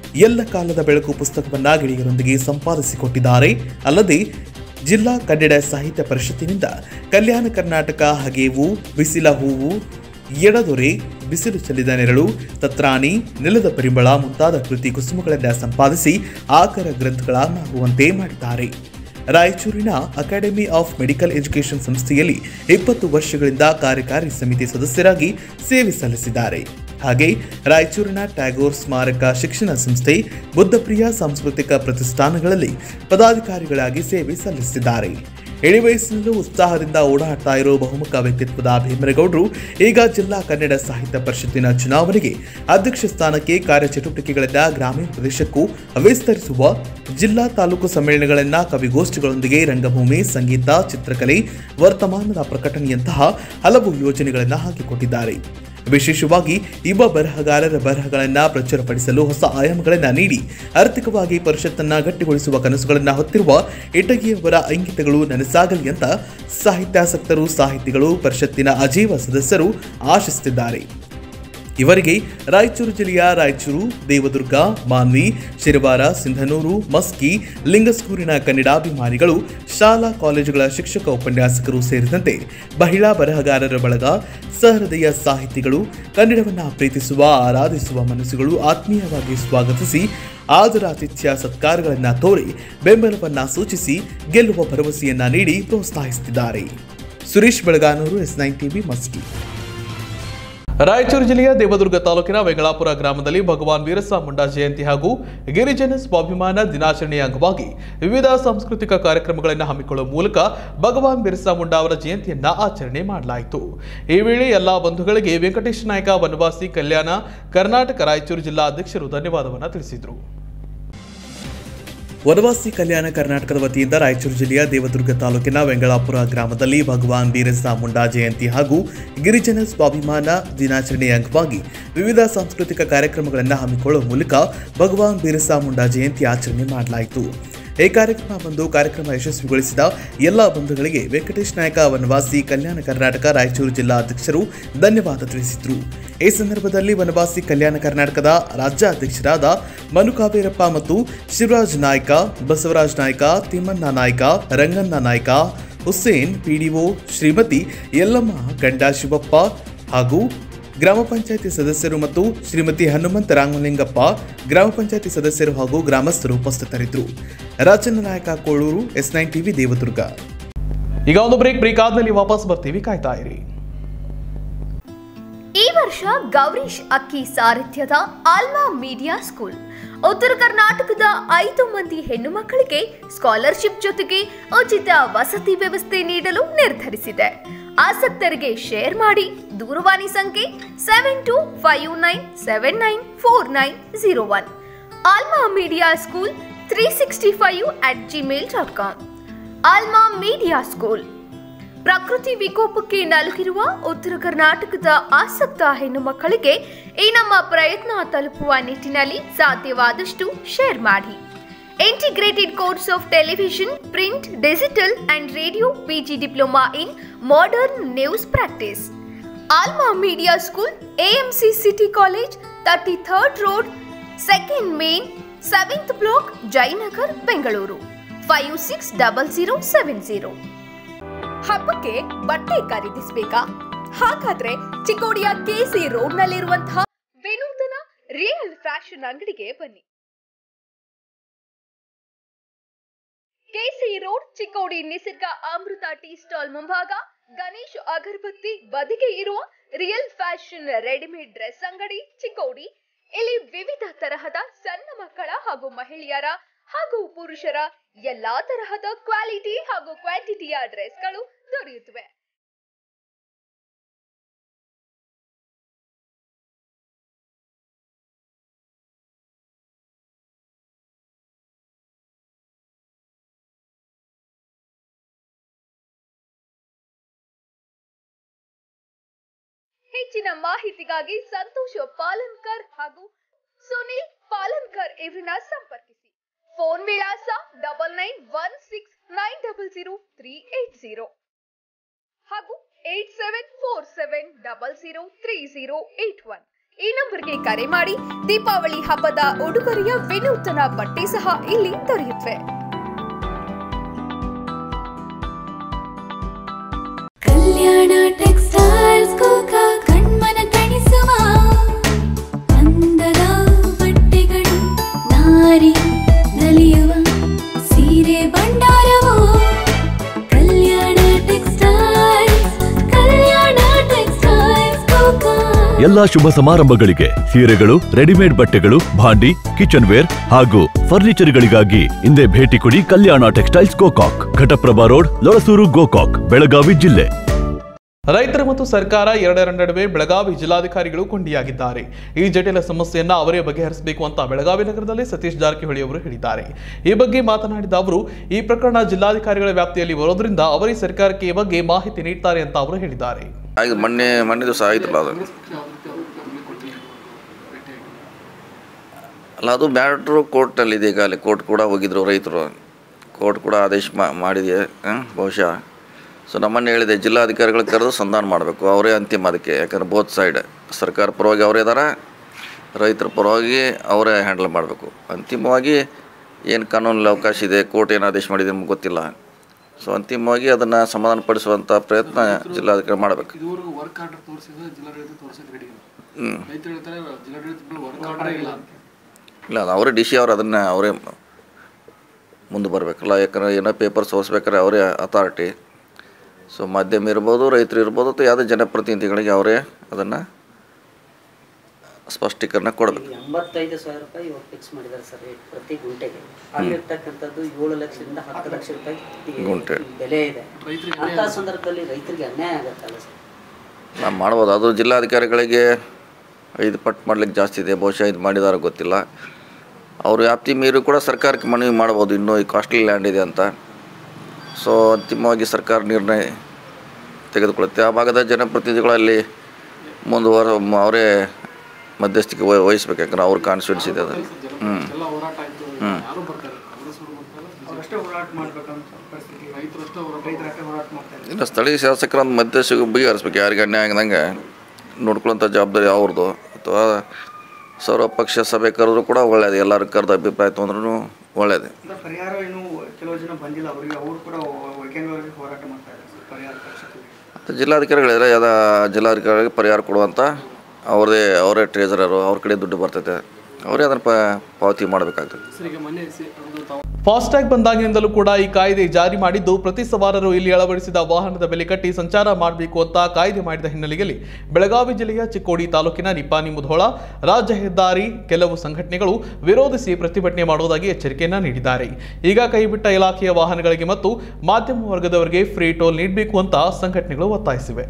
ಎಲ್ಲ ಕಾಲದ ಬೆಳಕು ಪುಸ್ತಕವನ್ನ ಗೆಳೆಯರೊಂದಿಗೆ ಸಂಪಾದಿಸಿಕೊಟ್ಟಿದ್ದಾರೆ ಅಲ್ಲದೆ ಜಿಲ್ಲಾ ಕನ್ನಡ ಸಾಹಿತ್ಯ ಪರಿಷತ್ತಿನಿಂದ ಕಲ್ಯಾಣ ಕರ್ನಾಟಕ ಹಗೇವು ಬಿಸಿಲ ಹೂವು ಎಡದೊರೆ ಬಿಸಿಲು ಚೆಲ್ಲಿದ ನೆರಳು ತತ್ರಾಣಿ ನೆಲದ ಪರಿಮಳ ಮುಂತಾದ ಕೃತಿ ಕುಸುಮಗಳನ್ನು ಸಂಪಾದಿಸಿ ಆಕರ ಗ್ರಂಥಗಳನ್ನಾಗುವಂತೆ ಮಾಡಿದ್ದಾರೆ ರಾಯಚೂರಿನ ಅಕಾಡೆಮಿ ಆಫ್ ಮೆಡಿಕಲ್ ಎಜುಕೇಷನ್ ಸಂಸ್ಥೆಯಲ್ಲಿ ಇಪ್ಪತ್ತು ವರ್ಷಗಳಿಂದ ಕಾರ್ಯಕಾರಿ ಸಮಿತಿ ಸದಸ್ಯರಾಗಿ ಸೇವೆ ಸಲ್ಲಿಸಿದ್ದಾರೆ ಹಾಗೆ ರಾಯಚೂರಿನ ಟ್ಯಾಗೋರ್ ಸ್ಮಾರಕ ಶಿಕ್ಷಣ ಸಂಸ್ಥೆ ಬುದ್ಧಪ್ರಿಯ ಸಾಂಸ್ಕೃತಿಕ ಪ್ರತಿಷ್ಠಾನಗಳಲ್ಲಿ ಪದಾಧಿಕಾರಿಗಳಾಗಿ ಸೇವೆ ಸಲ್ಲಿಸಿದ್ದಾರೆ ಇಳಿ ವಯಸ್ಸಿನಲ್ಲೂ ಉತ್ಸಾಹದಿಂದ ಓಡಾಡ್ತಾ ಇರೋ ಬಹುಮುಖ ವ್ಯಕ್ತಿತ್ವದ ಭೀಮರೇಗೌಡರು ಈಗ ಜಿಲ್ಲಾ ಕನ್ನಡ ಸಾಹಿತ್ಯ ಪರಿಷತ್ತಿನ ಚುನಾವಣೆಗೆ ಅಧ್ಯಕ್ಷ ಸ್ಥಾನಕ್ಕೆ ಕಾರ್ಯಚಟುವಟಿಕೆಗಳಿಂದ ಗ್ರಾಮೀಣ ಪ್ರದೇಶಕ್ಕೂ ವಿಸ್ತರಿಸುವ ಜಿಲ್ಲಾ ತಾಲೂಕು ಸಮ್ಮೇಳನಗಳನ್ನ ಕವಿಗೋಷ್ಠಿಗಳೊಂದಿಗೆ ರಂಗಭೂಮಿ ಸಂಗೀತ ಚಿತ್ರಕಲೆ ವರ್ತಮಾನದ ಪ್ರಕಟಣೆಯಂತಹ ಹಲವು ಯೋಜನೆಗಳನ್ನು ಹಾಕಿಕೊಟ್ಟಿದ್ದಾರೆ ವಿಶೇಷವಾಗಿ ಯುವ ಬರಹಗಾರರ ಬರಹಗಳನ್ನು ಪ್ರಚುರಪಡಿಸಲು ಹೊಸ ಆಯಾಮಗಳನ್ನು ನೀಡಿ ಆರ್ಥಿಕವಾಗಿ ಪರಿಷತ್ತನ್ನ ಗಟ್ಟಿಗೊಳಿಸುವ ಕನಸುಗಳನ್ನು ಹೊತ್ತಿರುವ ಇಟಗಿಯವರ ಇಂಗಿತಗಳು ನನಸಾಗಲಿ ಅಂತ ಸಾಹಿತ್ಯಾಸಕ್ತರು ಸಾಹಿತಿಗಳು ಪರಿಷತ್ತಿನ ಅಜೀವ ಸದಸ್ಯರು ಆಶಿಸುತ್ತಿದ್ದಾರೆ ಇವರಿಗೆ ರಾಯಚೂರು ಜಿಲ್ಲೆಯ ರಾಯಚೂರು ದೇವದುರ್ಗ ಮಾನ್ವಿ ಶಿರವಾರ ಸಿಂಧನೂರು ಮಸ್ಕಿ ಲಿಂಗಸ್ಕೂರಿನ ಕನ್ನಡಾಭಿಮಾನಿಗಳು ಶಾಲಾ ಕಾಲೇಜುಗಳ ಶಿಕ್ಷಕ ಉಪನ್ಯಾಸಕರು ಸೇರಿದಂತೆ ಮಹಿಳಾ ಬರಹಗಾರರ ಬಳಗ ಸಹೃದಯ ಸಾಹಿತಿಗಳು ಕನ್ನಡವನ್ನ ಪ್ರೀತಿಸುವ ಆರಾಧಿಸುವ ಮನಸ್ಸುಗಳು ಆತ್ಮೀಯವಾಗಿ ಸ್ವಾಗತಿಸಿ ಆದರಾತಿಥ್ಯ ಸತ್ಕಾರಗಳನ್ನ ತೋರಿ ಬೆಂಬಲವನ್ನ ಸೂಚಿಸಿ ಗೆಲ್ಲುವ ಭರವಸೆಯನ್ನ ನೀಡಿ ಪ್ರೋತ್ಸಾಹಿಸುತ್ತಿದ್ದಾರೆ Suresh Belaganur S nine TV Maski Raichur ಜಿಲ್ಲೆಯ ದೇವದುರ್ಗ ತಾಲೂಕಿನ ವೆಂಗಳಾಪುರ ಗ್ರಾಮದಲ್ಲಿ ಭಗವಾನ್ ವೀರಸ ಮುಂಡಾ ಜಯಂತಿ ಹಾಗೂ ಗಿರಿಜನ ಸ್ವಾಭಿಮಾನ ದಿನಾಚರಣೆಯ ಅಂಗವಾಗಿ ವಿವಿಧ ಸಾಂಸ್ಕೃತಿಕ ಕಾರ್ಯಕ್ರಮಗಳನ್ನು ಹಮ್ಮಿಕೊಳ್ಳುವ ಮೂಲಕ ಭಗವಾನ್ ಬಿರ್ಸಾ ಮುಂಡಾ ಅವರ ಜಯಂತಿಯನ್ನ ಆಚರಣೆ ಮಾಡಲಾಯಿತು ಈ ವೇಳೆ ಎಲ್ಲಾ ಬಂಧುಗಳಿಗೆ ವೆಂಕಟೇಶ ನಾಯಕ ವನವಾಸಿ ಕಲ್ಯಾಣ ಕರ್ನಾಟಕ ರಾಯಚೂರು ಜಿಲ್ಲಾ ಅಧ್ಯಕ್ಷರು ಧನ್ಯವಾದವನ್ನು ತಿಳಿಸಿದರು ವನವಾಸಿ ಕಲ್ಯಾಣ ಕರ್ನಾಟಕದ ವತಿಯಿಂದ ರಾಯಚೂರು ಜಿಲ್ಲೆಯ ದೇವದುರ್ಗ ತಾಲೂಕಿನ ವೆಂಗಳಾಪುರ ಗ್ರಾಮದಲ್ಲಿ ಭಗವಾನ್ ಬೀರಸಾ ಮುಂಡಾ ಜಯಂತಿ ಹಾಗೂ ಗಿರಿಜನ ಸ್ವಾಭಿಮಾನ ದಿನಾಚರಣೆಯ ಅಂಗವಾಗಿ ವಿವಿಧ ಸಾಂಸ್ಕೃತಿಕ ಕಾರ್ಯಕ್ರಮಗಳನ್ನು ಹಮ್ಮಿಕೊಳ್ಳುವ ಮೂಲಕ ಭಗವಾನ್ ಬೀರಸಾ ಮುಂಡಾ ಜಯಂತಿ ಆಚರಣೆ ಮಾಡಲಾಯಿತು ಈ ಕಾರ್ಯಕ್ರಮ ಬಂದು ಕಾರ್ಯಕ್ರಮ ಯಶಸ್ವಿಗೊಳಿಸಿದ ಎಲ್ಲ ಬಂಧುಗಳಿಗೆ ವೆಂಕಟೇಶ್ ನಾಯಕ ವನವಾಸಿ ಕಲ್ಯಾಣ ಕರ್ನಾಟಕ ರಾಯಚೂರು ಜಿಲ್ಲಾ ಅಧ್ಯಕ್ಷರು ಧನ್ಯವಾದ ತಿಳಿಸಿದರು ಈ ಸಂದರ್ಭದಲ್ಲಿ ವನವಾಸಿ ಕಲ್ಯಾಣ ಕರ್ನಾಟಕದ ರಾಜ್ಯ ಅಧ್ಯಕ್ಷರಾದ ಮನುಕಾಬೇರಪ್ಪ ಮತ್ತು ಶಿವರಾಜ್ ನಾಯ್ಕ ಬಸವರಾಜ್ ನಾಯ್ಕ ತಿಮ್ಮಣ್ಣ ನಾಯ್ಕ ರಂಗಣ್ಣ ನಾಯ್ಕ ಹುಸೇನ್ ಪಿಡಿಒ ಶ್ರೀಮತಿ ಯಲ್ಲಮ್ಮ ಗಂಡ ಶಿವಪ್ಪ ಹಾಗೂ ಗ್ರಾಮ ಪಂಚಾಯತಿ ಸದಸ್ಯರು ಮತ್ತು ಶ್ರೀಮತಿ ಹನುಮಂತ ರಾಮಲಿಂಗಪ್ಪ ಗ್ರಾಮ ಪಂಚಾಯತಿ ಸದಸ್ಯರು ಹಾಗೂ ಗ್ರಾಮಸ್ಥರು ಉಪಸ್ಥಿತರಿದ್ದರು Rajanna Nayaka Koluru S nine TV Devadurga ಈಗ ಒಂದು ಬ್ರೇಕ್ ಬ್ರೇಕ್ ಆದ್ಮೇಲೆ ವಾಪಸ್ ಬರ್ತೀವಿ ಕಾಯ್ತಾ ಇರಿ ಈ ವರ್ಷ ಗೌರೀಶ್ ಅಕ್ಕಿ ಸಾರಥ್ಯದ ಆಲ್ಮಾ ಮೀಡಿಯಾ ಸ್ಕೂಲ್ ಉತ್ತರ ಕರ್ನಾಟಕದ ಐದು ಮಂದಿ ಹೆಣ್ಣು ಮಕ್ಕಳಿಗೆ ಸ್ಕಾಲರ್ಶಿಪ್ ಜೊತೆಗೆ ಉಚಿತ ವಸತಿ ವ್ಯವಸ್ಥೆ ನೀಡಲು ನಿರ್ಧರಿಸಿದೆ ಆಸಕ್ತರಿಗೆ ಶೇರ್ ಮಾಡಿ ದೂರವಾಣಿ ಸಂಖ್ಯೆ seven two five nine seven nine four nine zero one Alma media school three sixty five at Gmail dot com Alma media school ಪ್ರಕೃತಿ ವಿಕೋಪಕ್ಕೆ ನಲುಗಿರುವ ಉತ್ತರ ಕರ್ನಾಟಕದ ಆಸಕ್ತ ಹೆಣ್ಣು ಮಕ್ಕಳಿಗೆ ಈ ನಮ್ಮ ಪ್ರಯತ್ನ ತಲುಪುವ ನಿಟ್ಟಿನಲ್ಲಿ ಸಾಧ್ಯವಾದಷ್ಟು ಶೇರ್ ಮಾಡಿ integrated course of television print digital and radio PG diploma in modern news practice Alma media school AMC city college thirty third road second main seventh block Jayanagar Bengaluru five six double zero seven zero ಹಬ್ಬಕ್ಕೆ ಬಟ್ಟೆ ಖರೀದಿಸಬೇಕಾ ಹಾಗಾದ್ರೆ ಚಿಕ್ಕೋಡಿಯ ಕೆಸಿ ರೋಡ್ ನಲ್ಲಿರುವಂತಹ ವಿನೂತನ ರಿಯಲ್ ಫ್ಯಾಷನ್ ಅಂಗಡಿಗೆ ಬನ್ನಿ ಕೆಸಿ ರೋಡ್ ಚಿಕ್ಕೋಡಿ ನಿಸರ್ಗ ಅಮೃತ ಟೀ ಸ್ಟಾಲ್ ಮುಂಭಾಗ ಗಣೇಶ್ ಅಗರಬತ್ತಿ ಬದಿಗೆ ಇರುವ ರಿಯಲ್ ಫ್ಯಾಷನ್ ರೆಡಿಮೇಡ್ ಡ್ರೆಸ್ ಅಂಗಡಿ ಚಿಕ್ಕೋಡಿ ಇಲ್ಲಿ ವಿವಿಧ ತರಹದ ಸಣ್ಣ ಮಕ್ಕಳ ಹಾಗೂ ಮಹಿಳೆಯರ ಹಾಗೂ ಪುರುಷರ ಎಲ್ಲಾ ತರಹದ ಕ್ವಾಲಿಟಿ ಹಾಗೂ ಕ್ವಾಂಟಿಟಿಯ ಡ್ರೆಸ್ಗಳು ದೊರೆಯುತ್ತವೆ ಹೆಚ್ಚಿನ ಮಾಹಿತಿಗಾಗಿ ಸಂತೋಷ್ ಪಾಲನ್ಕರ್ ಹಾಗೂ ಸುನಿಲ್ ಪಾಲನ್ಕರ್ ಇವರನ್ನ ಸಂಪರ್ಕಿಸಿ ಫೋನ್ ವಿಳಾಸ double nine one six nine double zero three eight zero ಹಾಗೂ eight seven four seven double zero three zero eight one ಈ ನಂಬರ್ಗೆ ಕರೆ ಮಾಡಿ ದೀಪಾವಳಿ ಹಬ್ಬದ ಉಡುಗೊರೆಯ ವಿನೂತನ ಬಟ್ಟೆ ಸಹ ಇಲ್ಲಿ ದೊರೆಯುತ್ತವೆ ಕಲ್ಯಾಣ ಟೆಕ್ಸ್ಟೈಲ್ಸ್ ಕೋಕ ಕಣ್ಮನ ತಣಿಸುವ ಅಂದದ ಬಟ್ಟೆಗಳು ನಾರಿ ನಲಿಯುವ ಸೀರೆ ಭಂಡಾರವು ಕಲ್ಯಾಣ ಟೆಕ್ಸ್ಟೈಲ್ಸ್ ಕಲ್ಯಾಣ ಟೆಕ್ಸ್ಟೈಲ್ಸ್ ಕೋಕ ಎಲ್ಲಾ ಶುಭ ಸಮಾರಂಭಗಳಿಗೆ ಸೀರೆಗಳು ರೆಡಿಮೇಡ್ ಬಟ್ಟೆಗಳು ಭಾಂಡಿ ಕಿಚನ್ ವೇರ್ ಹಾಗೂ ಫರ್ನಿಚರ್ಗಳಿಗಾಗಿ ಹಿಂದೆ ಭೇಟಿ ಕೊಡಿ ಕಲ್ಯಾಣ ಟೆಕ್ಸ್ಟೈಲ್ಸ್ ಗೋಕಾಕ್ ಘಟಪ್ರಭಾ ರೋಡ್ ಲೊಳಸೂರು ಗೋಕಾಕ್ ಬೆಳಗಾವಿ ಜಿಲ್ಲೆ ರೈತರ ಮತ್ತು ಸರ್ಕಾರ ಎರಡರ ನಡುವೆ ಬೆಳಗಾವಿ ಜಿಲ್ಲಾಧಿಕಾರಿಗಳು ಕೊಂಡಿಯಾಗಿದ್ದಾರೆ ಈ ಜಟಿಲ ಸಮಸ್ಯೆಯನ್ನ ಅವರೇ ಬಗೆಹರಿಸಬೇಕು ಅಂತ ಬೆಳಗಾವಿ ನಗರದಲ್ಲಿ ಸತೀಶ್ ಜಾರಕಿಹೊಳಿ ಅವರು ಹೇಳಿದ್ದಾರೆ ಈ ಬಗ್ಗೆ ಮಾತನಾಡಿದ ಅವರು ಈ ಪ್ರಕರಣ ಜಿಲ್ಲಾಧಿಕಾರಿಗಳ ವ್ಯಾಪ್ತಿಯಲ್ಲಿ ಬರೋದ್ರಿಂದ ಅವರೇ ಸರ್ಕಾರಕ್ಕೆ ಈ ಬಗ್ಗೆ ಮಾಹಿತಿ ನೀಡ್ತಾರೆ ಅಂತ ಅವರು ಹೇಳಿದ್ದಾರೆ ಆಯ್ತು ಮೊನ್ನೆ ಮೊನ್ನೆ ದಿವಸ ಆಯ್ತಲ್ಲ ಅದು ಅಲ್ಲ ಅದು ಮ್ಯಾಟ್ರು ಕೋರ್ಟ್ನಲ್ಲಿದೆ ಈಗ ಅಲ್ಲಿ ಕೋರ್ಟ್ ಕೂಡ ಹೋಗಿದ್ರು ರೈತರು ಕೋರ್ಟ್ ಕೂಡ ಆದೇಶ ಮಾ- ಮಾಡಿದೆ ಆ, ಬಹುಶಃ ಸೊ ನಮ್ಮನ್ನು ಹೇಳಿದೆ ಜಿಲ್ಲಾಧಿಕಾರಿಗಳು ಕರೆದು ಸಂಧಾನ ಮಾಡಬೇಕು ಅವರೇ ಅಂತಿಮ ಅದಕ್ಕೆ ಯಾಕಂದ್ರೆ ಬೋತ್ ಸೈಡ್ ಸರ್ಕಾರ ಪರವಾಗಿ ಅವರೇ ಇದ್ದಾರೆ ರೈತರ ಪರವಾಗಿ ಅವರೇ ಹ್ಯಾಂಡಲ್ ಮಾಡಬೇಕು ಅಂತಿಮವಾಗಿ ಏನು ಕಾನೂನಲ್ಲಿ ಅವಕಾಶ ಇದೆ ಕೋರ್ಟ್ ಏನು ಆದೇಶ ಮಾಡಿದೆ ನಮ್ಗೆ ಗೊತ್ತಿಲ್ಲ ಸೊ ಅಂತಿಮವಾಗಿ ಅದನ್ನು ಸಮಾಧಾನಪಡಿಸುವಂಥ ಪ್ರಯತ್ನ ಜಿಲ್ಲಾಧಿಕಾರಿ ಮಾಡಬೇಕು ಇದುವರೆಗೂ ವರ್ಕ್ ಆರ್ಡರ್ ತೋರಿಸಿದ್ರೆ ಜಿಲ್ಲಾಡಳಿತ ತೋರ್ಸಕ್ಕೆ ರೆಡಿ ಇಲ್ಲ ಹ್ಞೂ ರೈತರು ಹೇಳ್ತಾರೆ ಜಿಲ್ಲಾಡಳಿತ ವರ್ಕ್ ಆರ್ಡರ್ ಇಲ್ಲ ಅಂತ ಇಲ್ಲ ಅದು ಅವರೇ ಡಿ ಸಿ ಅವ್ರು ಅದನ್ನು ಅವರೇ ಮುಂದೆ ಬರಬೇಕಲ್ಲ ಯಾಕಂದ್ರೆ ಏನೋ ಪೇಪರ್ ಸೋರಿಸ್ಬೇಕಾದ್ರೆ ಅವರೇ ಅಥಾರಿಟಿ ಸೊ ಮಾಧ್ಯಮ ಇರ್ಬೋದು ರೈತರು ಇರ್ಬೋದು ಅಥವಾ ಯಾವುದೇ ಜನಪ್ರತಿನಿಧಿಗಳಿಗೆ ಅವರೇ ಅದನ್ನು ಸ್ಪಷ್ಟೀಕರಣ ಕೊಡಬೇಕು ಎಂಬತ್ತೈದು ಸಾವಿರ ರೂಪಾಯಿ ಇವಾಗ ಫಿಕ್ಸ್ ಮಾಡಿದ್ದಾರೆ ಸರ್ ರೇಟ್ ಪ್ರತಿ ಗುಂಟೆಗೆ ಅಲ್ಲಿರ್ತಕ್ಕಂಥದ್ದು ಏಳು ಲಕ್ಷದಿಂದ ಹತ್ತು ಲಕ್ಷ ರೂಪಾಯಿ ಈ- ಗುಂಟೆ. ಈ ಬೆಲೆ ಇದೆ ಅಂತ ಸಂದರ್ಭದಲ್ಲಿ ರೈತರಿಗೆ ಅನ್ಯಾಯ ಆಗತ್ತಲ್ಲ ಸರ್ ನಾವು ಮಾಡ್ಬೋದು ಅದು ಜಿಲ್ಲಾಧಿಕಾರಿಗಳಿಗೆ ಐದು ಪಟ್ಟು ಮಾಡ್ಲಿಕ್ಕೆ ಜಾಸ್ತಿ ಇದೆ ಬಹುಶಃ ಇದು ಮಾಡಿದಾರ ಗೊತ್ತಿಲ್ಲ ಅವರು ವ್ಯಾಪ್ತಿ ಮೀರಿ ಕೂಡ ಸರ್ಕಾರಕ್ಕೆ ಮನವಿ ಮಾಡ್ಬೋದು ಇನ್ನೂ ಈ ಕಾಸ್ಟ್ಲಿ ಲ್ಯಾಂಡ್ ಇದೆ ಅಂತ ಸೊ ಅಂತಿಮವಾಗಿ ಸರ್ಕಾರ ನಿರ್ಣಯ ತೆಗೆದುಕೊಳ್ಳುತ್ತೆ ಆ ಭಾಗದ ಜನಪ್ರತಿನಿಧಿಗಳು ಅಲ್ಲಿ ಮುಂದುವರ ಅವರೇ ಮಧ್ಯಸ್ಥಿಕೆ ವಹ- ವಹಿಸ್ಬೇಕು ಯಾಕಂದ್ರೆ ಅವ್ರ ಕಾನ್ಸ್ಟಿಟ್ಯೂನ್ಸ್ ಇದೆ ಅದು ಹ್ಞೂ ಎಲ್ಲ ಹೋರಾಟ ಆಯ್ತು ಹ್ಮ್. ಯಾರು ಬರ್ತಾರೆ ಕಾಂಗ್ರೆಸ್ನವರು ಬರ್ತಾರೆ ಅವರಷ್ಟೇ ಹೋರಾಟ ಮಾಡ್ಬೇಕಂತ ಪರಿಸ್ಥಿತಿ ರೈತರು ಅಷ್ಟೇ ಹೋರಾಟ ರೈತರಷ್ಟೇ ಹೋರಾಟ ಮಾಡ್ತಾ ಇದ್ದಾರೆ ಇನ್ನು ಸ್ಥಳೀಯ ಶಾಸಕರನ್ನು ಮಧ್ಯಸ್ಥಿಕೆ ಬಗೆಹರಿಸ್ಬೇಕು ಯಾರಿಗೆ ಅನ್ಯಾಯ ಆಗದಂಗೆ ನೋಡ್ಕೊಳ್ಳೋಂಥ ಜವಾಬ್ದಾರಿ ಅವ್ರದ್ದು ಅಥವಾ ಸರ್ವಪಕ್ಷ ಸಭೆ ಕರೆದ್ರು ಕೂಡ ಒಳ್ಳೆಯದು ಎಲ್ಲರೂ ಕರೆದು ಅಭಿಪ್ರಾಯ ತೊಂದ್ರೂ ಒಳ್ಳೆಯದು ಅಂದ್ರೆ ಪರಿಹಾರ ಏನು ಕೆಲವು ಜನ ಬಂದಿಲ್ಲ ಅವರಿಗೆ ಅವರು ಕೂಡ ವೈಜ್ಞಾನಿಕವಾಗಿ ಹೋರಾಟ ಮಾಡ್ತಾ ಇದ್ದಾರೆ ಸರ್ ಪರಿಹಾರ ಪಕ್ಷಕ್ಕೆ ಮತ್ತು ಜಿಲ್ಲಾಧಿಕಾರಿಗಳಿದ್ರೆ ಯಾವ್ದ ಜಿಲ್ಲಾಧಿಕಾರಿಗಳಿಗೆ ಪರಿಹಾರ ಕೊಡುವಂಥ ಅವ್ರದೇ ಅವರೇ ಟ್ರೇಸರರು ಅವ್ರ ಕಡೆ ದುಡ್ಡು ಬರ್ತೈತೆ ಅವರೇ ಅದನ್ನು ಪ ಪಾವತಿ ಮಾಡಬೇಕಾಗ್ತದೆ ಸರ್ ಈಗ ಮೊನ್ನೆ ಸಿ- ಒಂದು ತಾವು ಫಾಸ್ಟ್ಯಾಗ್ ಬಂದಾಗಿನಿಂದಲೂ ಕೂಡ ಈ ಕಾಯ್ದೆ ಜಾರಿ ಮಾಡಿದ್ದು ಪ್ರತಿ ಸವಾರರು ಇಲ್ಲಿ ಅಳವಡಿಸಿದ ವಾಹನದ ಬೆಲೆ ಕಟ್ಟಿ ಸಂಚಾರ ಮಾಡಬೇಕು ಅಂತ ಕಾಯ್ದೆ ಮಾಡಿದ ಹಿನ್ನೆಲೆಯಲ್ಲಿ ಬೆಳಗಾವಿ ಜಿಲ್ಲೆಯ ಚಿಕ್ಕೋಡಿ ತಾಲೂಕಿನ ನಿಪ್ಪಾನಿ ಮುಧೋಳ ರಾಜ್ಯ ಹೆದ್ದಾರಿ ಕೆಲವು ಸಂಘಟನೆಗಳು ವಿರೋಧಿಸಿ ಪ್ರತಿಭಟನೆ ಮಾಡುವುದಾಗಿ ಎಚ್ಚರಿಕೆಯನ್ನ ನೀಡಿದ್ದಾರೆ ಈಗ ಕೈಬಿಟ್ಟ ಇಲಾಖೆಯ ವಾಹನಗಳಿಗೆ ಮತ್ತು ಮಾಧ್ಯಮ ವರ್ಗದವರಿಗೆ ಫ್ರೀ ಟೋಲ್ ನೀಡಬೇಕು ಅಂತ ಸಂಘಟನೆಗಳು ಒತ್ತಾಯಿಸಿವೆ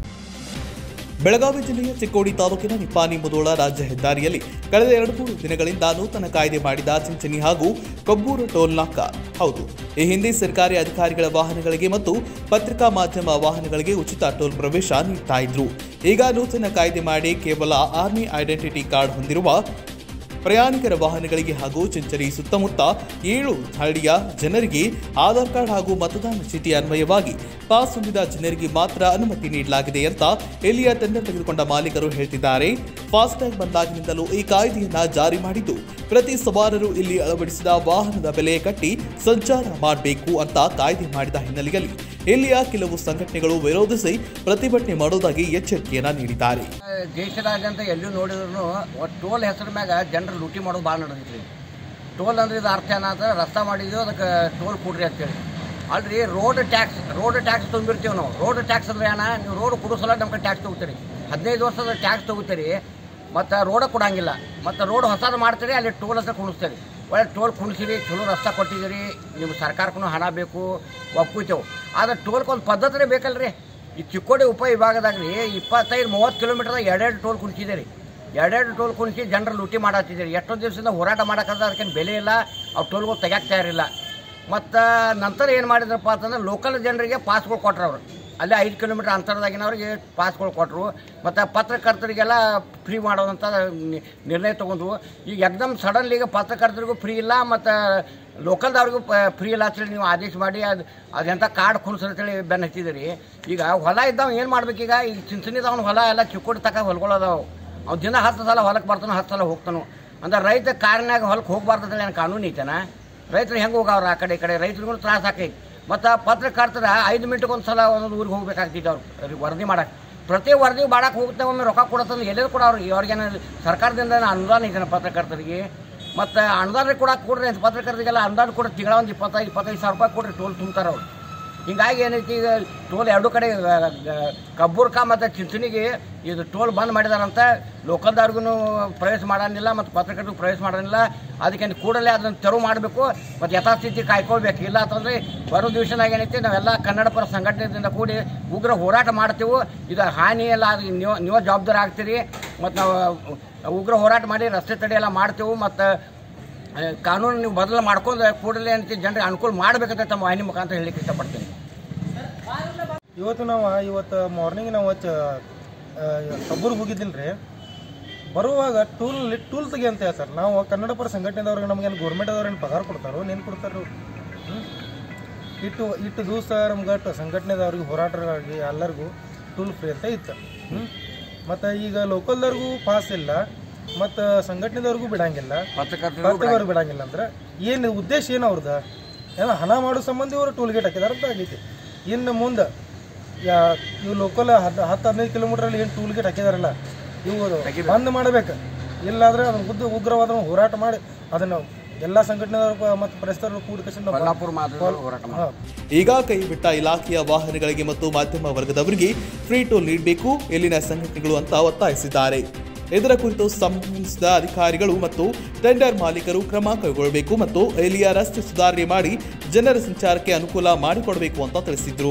ಬೆಳಗಾವಿ ಜಿಲ್ಲೆಯ ಚಿಕ್ಕೋಡಿ ತಾಲೂಕಿನ ನಿಪ್ಪಾನಿ ಮುದೋಳ ರಾಜ್ಯ ಹೆದ್ದಾರಿಯಲ್ಲಿ ಕಳೆದ ಎರಡು ಮೂರು ದಿನಗಳಿಂದ ನೂತನ ಕಾಯ್ದೆ ಮಾಡಿದ ಚಿಂಚಣಿ ಹಾಗೂ ಕೊಬ್ಬೂರು ಟೋಲ್ ನಾಕ ಹೌದು ಈ ಹಿಂದೆ ಸರ್ಕಾರಿ ಅಧಿಕಾರಿಗಳ ವಾಹನಗಳಿಗೆ ಮತ್ತು ಪತ್ರಿಕಾ ಮಾಧ್ಯಮ ವಾಹನಗಳಿಗೆ ಉಚಿತ ಟೋಲ್ ಪ್ರವೇಶ ನೀಡ್ತಾ ಇದ್ರು ಈಗ ನೂತನ ಕಾಯ್ದೆ ಮಾಡಿ ಕೇವಲ ಆರ್ಮಿ ಐಡೆಂಟಿಟಿ ಕಾರ್ಡ್ ಹೊಂದಿರುವ ಪ್ರಯಾಣಿಕರ ವಾಹನಗಳಿಗೆ ಹಾಗೂ ಚಿಂಚರಿ ಸುತ್ತಮುತ್ತ ಏಳು ಹಳ್ಳಿಯ ಜನರಿಗೆ ಆಧಾರ್ ಕಾರ್ಡ್ ಹಾಗೂ ಮತದಾನ ಚೀಟಿ ಅನ್ವಯವಾಗಿ ಪಾಸ್ ಹೊಂದಿದ ಜನರಿಗೆ ಮಾತ್ರ ಅನುಮತಿ ನೀಡಲಾಗಿದೆ ಅಂತ ಇಲ್ಲಿಯ ಟೆಂಡರ್ ತೆಗೆದುಕೊಂಡ ಮಾಲೀಕರು ಹೇಳ್ತಿದ್ದಾರೆ ಫಾಸ್ಟ್ಯಾಗ್ ಬಂದಾಗಿನಿಂದಲೂ ಈ ಕಾಯ್ದೆಯನ್ನ ಜಾರಿ ಮಾಡಿದ್ದು ಪ್ರತಿ ಸವಾರರು ಇಲ್ಲಿ ಅಳವಡಿಸಿದ ವಾಹನದ ಬೆಲೆ ಕಟ್ಟಿ ಸಂಚಾರ ಮಾಡಬೇಕು ಅಂತ ಕಾಯ್ದೆ ಮಾಡಿದ ಹಿನ್ನೆಲೆಯಲ್ಲಿ ಇಲ್ಲಿಯ ಕೆಲವು ಸಂಘಟನೆಗಳು ವಿರೋಧಿಸಿ ಪ್ರತಿಭಟನೆ ಮಾಡೋದಾಗಿ ಎಚ್ಚರಿಕೆಯನ್ನ ನೀಡಿದ್ದಾರೆ ದೇಶದಾದ್ಯಂತ ಎಲ್ಲೂ ನೋಡಿದ್ರು ಟೋಲ್ ಹೆಸರು ಮ್ಯಾಗ ಜನರು ಲೂಟಿ ಮಾಡೋದು ಭಾಳ ನಡೆದೈತ್ರಿ ಟೋಲ್ ಅಂದ್ರೆ ಇದು ಅರ್ಥ ಏನಾದ್ರೆ ರಸ್ತಾ ಮಾಡಿದ್ವಿ ಅದಕ್ಕೆ ಟೋಲ್ ಕೊಡ್ರಿ ಅಂತೇಳಿ ಅಲ್ರಿ ರೋಡ್ ಟ್ಯಾಕ್ಸ್ ರೋಡ್ ಟ್ಯಾಕ್ಸ್ ತುಂಬಿರ್ತೀವಿ ನಾವು ರೋಡ್ ಟ್ಯಾಕ್ಸ್ ಅಂದ್ರೆ ಏನ ನೀವು ರೋಡ್ ಕೊಡಿಸಲ್ಲ ನಮ್ಗೆ ಟ್ಯಾಕ್ಸ್ ತೊಗೋತೀರಿ ಹದಿನೈದು ವರ್ಷದ ಟ್ಯಾಕ್ಸ್ ತೊಗೋತೀರಿ ಮತ್ತು ರೋಡ ಕೊಡಂಗಿಲ್ಲ ಮತ್ತು ರೋಡ್ ಹೊಸದು ಮಾಡ್ತೀರಿ ಅಲ್ಲಿ ಟೋಲ್ ಹತ್ರ ಕುಣಿಸ್ತೀರಿ ಒಳ್ಳೆ ಟೋಲ್ ಕುಣಿಸಿರಿ ಚಲೋ ರಸ್ತೆ ಕೊಟ್ಟಿದ್ದೀರಿ ನಿಮ್ಮ ಸರ್ಕಾರಕ್ಕೂ ಹಣ ಬೇಕು ಒಪ್ಕೋತೇವೆ ಆದ್ರೆ ಟೋಲ್ಗೆ ಒಂದು ಪದ್ಧತಿನೇ ಬೇಕಲ್ರಿ ಈ ಚಿಕ್ಕೋಡಿ ಉಪ ವಿಭಾಗದಾಗ ರೀ ಇಪ್ಪತ್ತೈದು ಮೂವತ್ತು ಕಿಲೋಮೀಟರ್ದಾಗ ಎರಡೆರಡು ಟೋಲ್ ಕುಣಿಸಿದೆ ಎರಡೆರಡು ಟೋಲ್ ಕುಣಿಸಿ ಜನರು ಲೂಟಿ ಮಾಡತ್ತಿದ್ದೀರಿ ಎಷ್ಟೊಂದು ದಿವಸದಿಂದ ಹೋರಾಟ ಮಾಡೋಕ್ಕಂದ್ರೆ ಅದಕ್ಕೇನು ಬೆಲೆ ಇಲ್ಲ ಅವು ಟೋಲ್ಗಳು ತೆಗ್ಯಾಕ್ ತಯಾರಿಲ್ಲ ಮತ್ತು ನಂತರ ಏನು ಮಾಡಿದ್ರಪ್ಪ ಅಂತಂದ್ರೆ ಲೋಕಲ್ ಜನರಿಗೆ ಪಾಸ್ಗಳು ಕೊಟ್ರು ಅವರು ಅಲ್ಲೇ ಐದು ಕಿಲೋಮೀಟ್ರ್ ಅಂತರದಾಗಿನವ್ರಿಗೆ ಪಾಸ್ಗಳು ಕೊಟ್ಟರು ಮತ್ತು ಪತ್ರಕರ್ತರಿಗೆಲ್ಲ ಫ್ರೀ ಮಾಡೋದಂತ ನಿ- ನಿರ್ಣಯ ತೊಗೊಂಡ್ರು ಈಗ ಎಕ್ದಮ್ ಸಡನ್ಲಿ ಈಗ ಪತ್ರಕರ್ತರಿಗೂ ಫ್ರೀ ಇಲ್ಲ ಮತ್ತು ಲೋಕಲ್ದವ್ರಿಗೂ ಫ್ರೀ ಇಲ್ಲ ಅಂತೇಳಿ ನೀವು ಆದೇಶ ಮಾಡಿ ಅದು ಅದೆಂಥ ಕಾರ್ಡ್ ಕುಣಿಸ್ರಿ ಅಂತೇಳಿ ಬೆನ್ನ ಹಚ್ಚಿದಿರಿ ಈಗ ಹೊಲ ಇದ್ದಾವ ಏನು ಮಾಡ್ಬೇಕೀಗ ಈಗ ಚಿಂಚಣಿದವನು ಹೊಲ ಎಲ್ಲ ಚಿಕ್ಕೋಡಿ ತಕ ಹೊಲ್ಕೊಳ್ಳೋದಾವು ಅವ್ನು ದಿನ ಹತ್ತು ಸಲ ಹೊಲಕ್ಕೆ ಬರ್ತಾನೋ ಹತ್ತು ಸಲ ಹೋಗ್ತಾನೋ ಅಂದ್ರೆ ರೈತ ಕಾರಿನಾಗ ಹೊಲಕ್ಕೆ ಹೋಗ್ಬಾರ್ದು ಅಂತ ಏನು ಕಾನೂನು ಐತೆನಾ ರೈತರು ಹೆಂಗೆ ಹೋಗವ್ರು ಆ ಕಡೆ ಈ ಕಡೆ ರೈತರಿಗೂ ತ್ರಾಸ ಆಕೈತಿ ಮತ್ತು ಪತ್ರಕರ್ತರ ಐದು ಮಿನಿಟ್ಗೆ ಒಂದು ಸಲ ಒಂದೊಂದು ಊರಿಗೆ ಹೋಗ್ಬೇಕಾಗ್ತೈತೆ ಅವ್ರು ಅವ್ರಿಗೆ ವರದಿ ಮಾಡಕ್ಕೆ ಪ್ರತಿ ವರದಿ ಮಾಡಕ್ಕೆ ಹೋಗುತ್ತೆ ಒಮ್ಮೆ ರೊಕ್ಕ ಕೊಡತ್ತಂದ್ರೆ ಎಲ್ಲರೂ ಕೂಡ ಅವ್ರಿಗೆ ಅವ್ರಿಗೇನು ಸರ್ಕಾರದಿಂದ ಏನು ಅನುದಾನ ಐತೆನ ಪತ್ರಕರ್ತರಿಗೆ ಮತ್ತು ಅನುದಾನ ಕೊಡಕ್ಕೆ ಕೊಡ್ರಿ ಅಂತ ಪತ್ರಕರ್ತರಿಗೆಲ್ಲ ಅನುದಾನ ಕೊಡ್ರಿ ತಿಂಗಳ ಒಂದು ಇಪ್ಪತ್ತೈದು ಇಪ್ಪತ್ತೈದು ಸಾವಿರ ರೂಪಾಯಿ ಕೊಡ್ರಿ ಟೋಲ್ ತುಂಬ್ತಾರೆ ಅವ್ರು ಹಿಂಗಾಗಿ ಏನೈತಿ ಈಗ ಟೋಲ್ ಎರಡು ಕಡೆ ಆ, ಗ- ಕಬ್ಬುರ್ಕ ಮತ್ತು ಚಿಂಚಣಿಗೆ ಇದು ಟೋಲ್ ಬಂದ್ ಮಾಡಿದಾರಂತ ಲೋಕಲ್ದವ್ರಿಗೂ ಪ್ರವೇಶ ಮಾಡಂಗಿಲ್ಲ ಮತ್ತು ಪತ್ರಕರ್ತರಿಗೆ ಪ್ರವೇಶ ಮಾಡಂಗಿಲ್ಲ ಅದಕ್ಕೆ ಕೂಡಲೇ ಅದನ್ನು ತೆರವು ಮಾಡಬೇಕು ಮತ್ತು ಯಥಾಸ್ಥಿತಿ ಕಾಯ್ಕೊಳ್ಬೇಕು ಇಲ್ಲ ಅಂತಂದರೆ ಬರೋ ದಿವಸನಾಗ ಏನೈತಿ ನಾವೆಲ್ಲ ಕನ್ನಡ ಪರ ಸಂಘಟನೆಯಿಂದ ಕೂಡಿ ಉಗ್ರ ಹೋರಾಟ ಮಾಡ್ತೀವಿ ಇದು ಹಾನಿ ಎಲ್ಲ ಅದು ನೀವು ನೀವು ಜವಾಬ್ದಾರಿ ಆಗ್ತೀರಿ ಮತ್ತು ನಾವು ಉಗ್ರ ಹೋರಾಟ ಮಾಡಿ ರಸ್ತೆ ತಡೆ ಎಲ್ಲ ಮಾಡ್ತೀವಿ ಮತ್ತು ಆ, ಕಾನೂನು ನೀವು ಬದಲು ಮಾಡ್ಕೊಂಡು ಕೂಡಲೇ ಏನೈತಿ ಜನರಿಗೆ ಅನುಕೂಲ ಮಾಡಬೇಕಂತ ತಮ್ಮ ವಾಹಿನಿ ಮುಖಾಂತರ ಹೇಳಿಕ್ಕೆ ಇಷ್ಟಪಡ್ತೀನಿ ಇವತ್ತು ನಾವು ಇವತ್ತು ಮಾರ್ನಿಂಗ್ ನಾವು ಚ ಕಬ್ಬೂರ್ಗೆ ಹೋಗಿದ್ದಿಲ್ಲ ರೀ ಬರುವಾಗ ಟೂಲ್ ಟೂಲ್ ತೆಗಿ ಅಂತ ಹೇಳ್ತಾರೆ ನಾವು ಕನ್ನಡ ಪರ ಸಂಘಟನೆದವ್ರಿಗೆ ನಮಗೇನು ಗೌರ್ಮೆಂಟ್ ಏನು ಪಗಾರ ಕೊಡ್ತಾರೋ ಏನು ಕೊಡ್ತಾರೋ ಹ್ಞೂ ಇಟ್ಟು ಇಟ್ಟು ದಿವಸ ನಮ್ಗೆ ಟ- ಸಂಘಟನೆದವ್ರಿಗೆ ಹೋರಾಟಗಾರರಿಗೆ ಎಲ್ಲರಿಗೂ ಟೂಲ್ ಫ್ರೀ ಅಂತ ಇತ್ತು ಹ್ಞೂ ಮತ್ತು ಈಗ ಲೋಕಲ್ದವ್ರಿಗೂ ಪಾಸ್ ಇಲ್ಲ ಮತ್ತು ಸಂಘಟನೆದವ್ರಿಗೂ ಬಿಡಂಗಿಲ್ಲ ಪತ್ರಕರ್ತರಿಗೂ ಪತ್ರಕರ್ತರು ಬಿಡಂಗಿಲ್ಲ ಅಂದ್ರೆ ಏನು ಉದ್ದೇಶ ಏನು ಅವ್ರದ್ದು ಏನೋ ಹಣ ಮಾಡೋ ಸಂಬಂಧ ಇವರು ಟೂಲ್ ಗೇಟ್ ಹಾಕಿದಾರೆ ಅಂತ ಆಗೈತಿ ಇನ್ನು ಮುಂದೆ ಯಾ ಇವು ಲೋಕಲ್ ಹತ್ತು ಹತ್ತು ಹದಿನೈದು ಕಿಲೋಮೀಟ್ರಲ್ಲಿ ಏನು ಟೂಲ್ ಗೇಟ್ ಹಾಕಿದಾರಲ್ಲ ಇವರು ಬಂದ್ ಮಾಡಬೇಕು ಇಲ್ಲಾಂದ್ರೆ ಅದನ್ನ ಉದ್ದ ಉಗ್ರವಾದ ಹೋರಾಟ ಮಾಡಿ ಅದನ್ನು ಎಲ್ಲ ಸಂಘಟನೆದವರು ಮತ್ತು ಪರಿಸರ ಕೂಡಿಕೊಂಡು ಕೊಲ್ಲಾಪುರ ಮಾತ್ರ ಹೋರಾಟ ಮಾಡಿ ಈಗ ಕೈ ಬಿಟ್ಟ ಇಲಾಖೆಯ ವಾಹನಗಳಿಗೆ ಮತ್ತು ಮಾಧ್ಯಮ ವರ್ಗದವರಿಗೆ ಫ್ರೀ ಟೋಲ್ ನೀಡಬೇಕು ಇಲ್ಲಿನ ಸಂಘಟನೆಗಳು ಅಂತ ಒತ್ತಾಯಿಸಿದ್ದಾರೆ ಇದರ ಕುರಿತು ಸಂಬಂಧಿಸಿದ ಅಧಿಕಾರಿಗಳು ಮತ್ತು ಟೆಂಡರ್ ಮಾಲೀಕರು ಕ್ರಮ ಕೈಗೊಳ್ಳಬೇಕು ಮತ್ತು ಇಲ್ಲಿಯ ರಸ್ತೆ ಸುಧಾರಣೆ ಮಾಡಿ ಜನರ ಸಂಚಾರಕ್ಕೆ ಅನುಕೂಲ ಮಾಡಿಕೊಡಬೇಕು ಅಂತ ತಿಳಿಸಿದ್ರು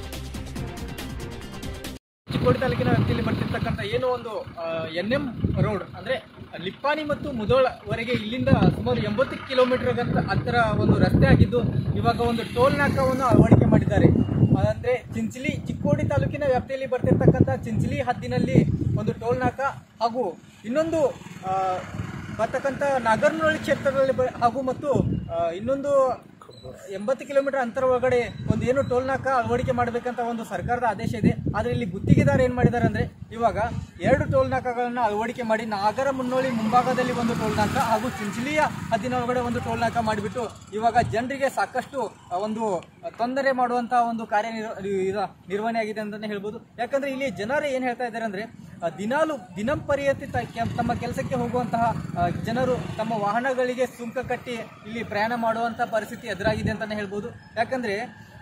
ಚಿಕ್ಕೋಡಿ ತಾಲೂಕಿನ ವ್ಯಾಪ್ತಿಯಲ್ಲಿ ಬರ್ತಿರ್ತಕ್ಕಂಥ ಏನೋ ಒಂದು ಎನ್ ಎಂ ರೋಡ್ ಅಂದರೆ ಲಿಪ್ಪಾನಿ ಮತ್ತು ಮುದೋಳವರೆಗೆ ಇಲ್ಲಿಂದ ಸುಮಾರು ಎಂಬತ್ತು ಕಿಲೋಮೀಟರ್ ಅಂತರ ಒಂದು ರಸ್ತೆ ಆಗಿದ್ದು ಇವಾಗ ಒಂದು ಟೋಲ್ ನಾಕವನ್ನು ಅಳವಡಿಕೆ ಮಾಡಿದ್ದಾರೆ ಅಂದರೆ ಚಿಂಚಲಿ ಚಿಕ್ಕೋಡಿ ತಾಲೂಕಿನ ವ್ಯಾಪ್ತಿಯಲ್ಲಿ ಬರ್ತಿರ್ತಕ್ಕಂಥ ಚಿಂಚಲಿ ಹದ್ದಿನಲ್ಲಿ ಒಂದು ಟೋಲ್ ನಾಕ ಹಾಗೂ ಇನ್ನೊಂದು ಆ, ಬರ್ತಕ್ಕಂಥ ನಾಗರ್ನಹಳ್ಳಿ ಕ್ಷೇತ್ರದಲ್ಲಿ ಬ- ಹಾಗೂ ಮತ್ತು ಆ, ಇನ್ನೊಂದು ಎಂಬತ್ತು ಕಿಲೋಮೀಟರ್ ಅಂತರ ಒಳಗಡೆ ಒಂದು ಏನು ಟೋಲ್ ನಾಕ ಅಳವಡಿಕೆ ಮಾಡಬೇಕಂತ ಒಂದು ಸರ್ಕಾರದ ಆದೇಶ ಇದೆ ಆದರೆ ಇಲ್ಲಿ ಗುತ್ತಿಗೆದಾರ ಏನು ಮಾಡಿದ್ದಾರೆ ಅಂದರೆ ಇವಾಗ ಎರಡು ಟೋಲ್ ನಾಕಗಳನ್ನು ಅಳವಡಿಕೆ ಮಾಡಿ ನಾಗರ ಮುನ್ನೋಳಿ ಮುಂಭಾಗದಲ್ಲಿ ಒಂದು ಟೋಲ್ ನಾಕ ಹಾಗೂ ಚಿಂಚಲಿಯ ಹದ್ದಿನ ಒಳಗಡೆ ಒಂದು ಟೋಲ್ ನಾಕ ಮಾಡಿಬಿಟ್ಟು ಇವಾಗ ಜನರಿಗೆ ಸಾಕಷ್ಟು ಆ, ಒಂದು ತೊಂದರೆ ಮಾಡುವಂಥ ಒಂದು ಕಾರ್ಯ ನಿರ್- ನಿರ್ವಹಣೆ ಆಗಿದೆ ಅಂತಲೇ ಹೇಳ್ಬೋದು ಯಾಕಂದರೆ ಇಲ್ಲಿ ಜನರು ಏನು ಹೇಳ್ತಾ ಇದ್ದಾರೆ ಅಂದರೆ ಆ, ದಿನಾಲು ದಿನಂಪರ್ಯತಿ ತ- ಕೆ- ತಮ್ಮ ಕೆಲಸಕ್ಕೆ ಹೋಗುವಂತಹ ಆ, ಜನರು ತಮ್ಮ ವಾಹನಗಳಿಗೆ ಸುಂಕ ಕಟ್ಟಿ ಇಲ್ಲಿ ಪ್ರಯಾಣ ಮಾಡುವಂಥ ಪರಿಸ್ಥಿತಿ ಎದುರಾಗಿದೆ ಅಂತಲೇ ಹೇಳ್ಬೋದು ಯಾಕಂದರೆ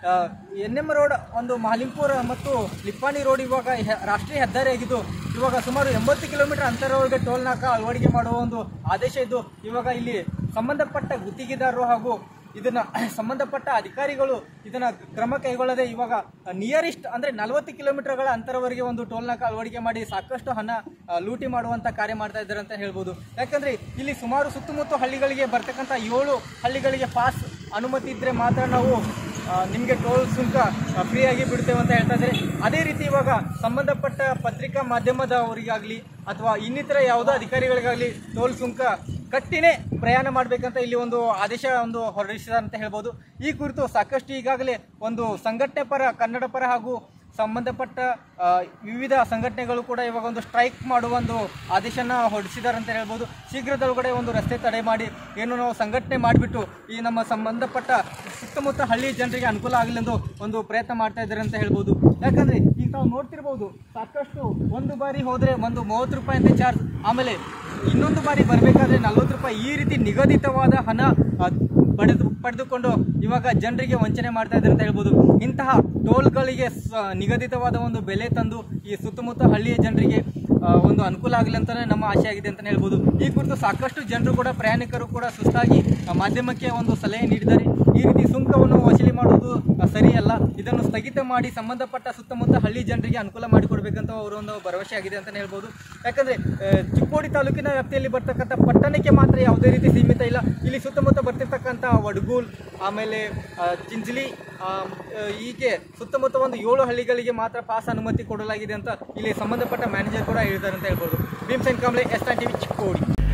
ಎನ್ ಎಂ ರೋಡ್ ಒಂದು ಮಹಾಲಿಂಪುರ ಮತ್ತು ಲಿಪ್ಪಾಣಿ ರೋಡ್ ಇವಾಗ ಹೆ- ರಾಷ್ಟ್ರೀಯ ಹೆದ್ದಾರಿ ಆಗಿದ್ದು ಇವಾಗ ಸುಮಾರು ಎಂಬತ್ತು ಕಿಲೋಮೀಟರ್ ಅಂತರವರೆಗೆ ಟೋಲ್ ನಾಕ ಅಳವಡಿಕೆ ಮಾಡುವ ಒಂದು ಆದೇಶ ಇದ್ದು ಇವಾಗ ಇಲ್ಲಿ ಸಂಬಂಧಪಟ್ಟ ಗುತ್ತಿಗೆದಾರರು ಹಾಗೂ ಇದನ್ನ ಸಂಬಂಧಪಟ್ಟ ಅಧಿಕಾರಿಗಳು ಇದನ್ನ ಕ್ರಮ ಕೈಗೊಳ್ಳದೆ ಇವಾಗ ನಿಯರೆಸ್ಟ್ ಅಂದ್ರೆ ನಲವತ್ತು ಕಿಲೋಮೀಟರ್ಗಳ ಅಂತರವರೆಗೆ ಒಂದು ಟೋಲ್ ನಾಕ ಅಳವಡಿಕೆ ಮಾಡಿ ಸಾಕಷ್ಟು ಹಣ ಆ, ಲೂಟಿ ಮಾಡುವಂತ ಕಾರ್ಯ ಮಾಡ್ತಾ ಇದ್ದಾರೆ ಅಂತ ಹೇಳ್ಬೋದು ಯಾಕಂದ್ರೆ ಇಲ್ಲಿ ಸುಮಾರು ಸುತ್ತಮುತ್ತ ಹಳ್ಳಿಗಳಿಗೆ ಬರ್ತಕ್ಕಂಥ ಏಳು ಹಳ್ಳಿಗಳಿಗೆ ಪಾಸ್ ಅನುಮತಿ ಇದ್ರೆ ಮಾತ್ರ ನಾವು ನಿಮಗೆ ಟೋಲ್ ಸುಂಕ ಫ್ರೀ ಆಗಿ ಬಿಡ್ತೇವೆ ಅಂತ ಹೇಳ್ತಾ ಇದ್ದಾರೆ ಅದೇ ರೀತಿ ಇವಾಗ ಸಂಬಂಧಪಟ್ಟ ಪತ್ರಿಕಾ ಮಾಧ್ಯಮದವರಿಗಾಗಲಿ ಅಥವಾ ಇನ್ನಿತರ ಯಾವುದೋ ಅಧಿಕಾರಿಗಳಿಗಾಗಲಿ ಟೋಲ್ ಸುಂಕ ಕಟ್ಟಿನೇ ಪ್ರಯಾಣ ಮಾಡಬೇಕಂತ ಇಲ್ಲಿ ಒಂದು ಆದೇಶ ಒಂದು ಹೊರಡಿಸಿದ್ದಾರೆ ಅಂತ ಹೇಳ್ಬೋದು ಈ ಕುರಿತು ಸಾಕಷ್ಟು ಈಗಾಗಲೇ ಒಂದು ಸಂಘಟನೆ ಪರ ಕನ್ನಡ ಪರ ಹಾಗೂ ಸಂಬಂಧಪಟ್ಟ ಆ, ವಿವಿಧ ಸಂಘಟನೆಗಳು ಕೂಡ ಇವಾಗ ಒಂದು ಸ್ಟ್ರೈಕ್ ಮಾಡುವ ಒಂದು ಆದೇಶನ ಹೊರಡಿಸಿದ್ದಾರೆ ಅಂತ ಹೇಳ್ಬೋದು ಶೀಘ್ರದೊಳಗಡೆ ಒಂದು ರಸ್ತೆ ತಡೆ ಮಾಡಿ ಏನು ನಾವು ಸಂಘಟನೆ ಮಾಡಿಬಿಟ್ಟು ಈ ನಮ್ಮ ಸಂಬಂಧಪಟ್ಟ ಸುತ್ತಮುತ್ತ ಹಳ್ಳಿ ಜನರಿಗೆ ಅನುಕೂಲ ಆಗಲಿ ಎಂದು ಒಂದು ಪ್ರಯತ್ನ ಮಾಡ್ತಾ ಇದ್ದಾರೆ ಅಂತ ಹೇಳ್ಬೋದು ಯಾಕಂದ್ರೆ ಈಗ ನಾವು ನೋಡ್ತಿರ್ಬೋದು ಸಾಕಷ್ಟು ಒಂದು ಬಾರಿ ಹೋದ್ರೆ ಒಂದು ಮೂವತ್ತು ರೂಪಾಯಿ ಅಂತ ಚಾರ್ಜ್ ಆಮೇಲೆ ಇನ್ನೊಂದು ಬಾರಿ ಬರಬೇಕಾದ್ರೆ ನಲ್ವತ್ತು ರೂಪಾಯಿ ಈ ರೀತಿ ನಿಗದಿತವಾದ ಹಣ ಆ, ಪಡೆದು ಪಡೆದುಕೊಂಡು ಇವಾಗ ಜನರಿಗೆ ವಂಚನೆ ಮಾಡ್ತಾ ಇದ್ದಾರೆ ಅಂತ ಹೇಳ್ಬೋದು ಇಂತಹ ಟೋಲ್ಗಳಿಗೆ ಸ- ನಿಗದಿತವಾದ ಒಂದು ಬೆಲೆ ತಂದು ಈ ಸುತ್ತಮುತ್ತ ಹಳ್ಳಿಯ ಜನರಿಗೆ ಆ, ಒಂದು ಅನುಕೂಲ ಆಗಲಿ ಅಂತಲೇ ನಮ್ಮ ಆಶೆ ಆಗಿದೆ ಅಂತಲೇ ಹೇಳ್ಬೋದು ಈ ಕುರಿತು ಸಾಕಷ್ಟು ಜನರು ಕೂಡ ಪ್ರಯಾಣಿಕರು ಕೂಡ ಸುಸ್ತಾಗಿ ಆ, ಮಾಧ್ಯಮಕ್ಕೆ ಒಂದು ಸಲಹೆ ನೀಡಿದ್ದಾರೆ ಈ ರೀತಿ ಸುಂಕವನ್ನು ವಸೂಲಿ ಮಾಡುವುದು ಆ, ಸರಿಯಲ್ಲ ಇದನ್ನು ಸ್ಥಗಿತ ಮಾಡಿ ಸಂಬಂಧಪಟ್ಟ ಸುತ್ತಮುತ್ತ ಹಳ್ಳಿ ಜನರಿಗೆ ಅನುಕೂಲ ಮಾಡಿಕೊಡ್ಬೇಕಂತ ಅವರು ಒಂದು ಭರವಸೆ ಆಗಿದೆ ಅಂತಲೇ ಹೇಳ್ಬೋದು ಯಾಕಂದ್ರೆ ಆ, ಚಿಕ್ಕೋಡಿ ತಾಲೂಕಿನ ವ್ಯಾಪ್ತಿಯಲ್ಲಿ ಬರ್ತಕ್ಕಂಥ ಪಟ್ಟಣಕ್ಕೆ ಮಾತ್ರ ಯಾವುದೇ ರೀತಿ ಸೀಮಿತ ಇಲ್ಲ ಇಲ್ಲಿ ಸುತ್ತಮುತ್ತ ಬರ್ತಿರ್ತಕ್ಕಂಥ ವಡ್ಗೂಲ್ ಆಮೇಲೆ ಆ, ಚಿಂಚಲಿ ಆ, ಆ, ಹೀಗೆ ಸುತ್ತಮುತ್ತ ಒಂದು ಏಳು ಹಳ್ಳಿಗಳಿಗೆ ಮಾತ್ರ ಪಾಸ್ ಅನುಮತಿ ಕೊಡಲಾಗಿದೆ ಅಂತ ಇಲ್ಲಿ ಸಂಬಂಧಪಟ್ಟ ಮ್ಯಾನೇಜರ್ ಕೂಡ ಹೇಳಿದ್ದಾರೆ ಅಂತ ಹೇಳ್ಬೋದು ಭೀಮ್ಸೇನ್ ಕಾಂಬ್ಳೆ ಎಸ್ ಟಿವಿ ಚಿಕ್ಕೋಡಿ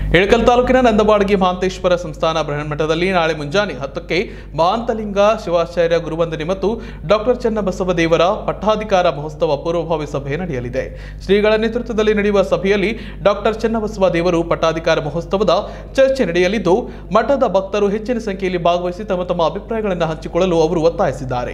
ಇಳಕಲ್ ತಾಲೂಕಿನ ನಂದಬಾಡಗಿ ಮಹಾಂತೇಶ್ವರ ಸಂಸ್ಥಾನ ಬೃಹನ್ಮಠದಲ್ಲಿ ನಾಳೆ ಮುಂಜಾನೆ ಹತ್ತಕ್ಕೆ ಮಹಾಂತಲಿಂಗ ಶಿವಾಚಾರ್ಯ ಗುರುವಂದನೆ ಮತ್ತು ಡಾಕ್ಟರ್ ಚನ್ನಬಸವ ದೇವರ ಪಟ್ಟಾಧಿಕಾರ ಮಹೋತ್ಸವ ಪೂರ್ವಭಾವಿ ಸಭೆ ನಡೆಯಲಿದೆ ಶ್ರೀಗಳ ನೇತೃತ್ವದಲ್ಲಿ ನಡೆಯುವ ಸಭೆಯಲ್ಲಿ ಡಾಕ್ಟರ್ ಚನ್ನಬಸವ ದೇವರು ಪಟ್ಟಾಧಿಕಾರ ಮಹೋತ್ಸವದ ಚರ್ಚೆ ನಡೆಯಲಿದ್ದು ಮಠದ ಭಕ್ತರು ಹೆಚ್ಚಿನ ಸಂಖ್ಯೆಯಲ್ಲಿ ಭಾಗವಹಿಸಿ ತಮ್ಮ ತಮ್ಮ ಅಭಿಪ್ರಾಯಗಳನ್ನು ಹಂಚಿಕೊಳ್ಳಲು ಅವರು ಒತ್ತಾಯಿಸಿದ್ದಾರೆ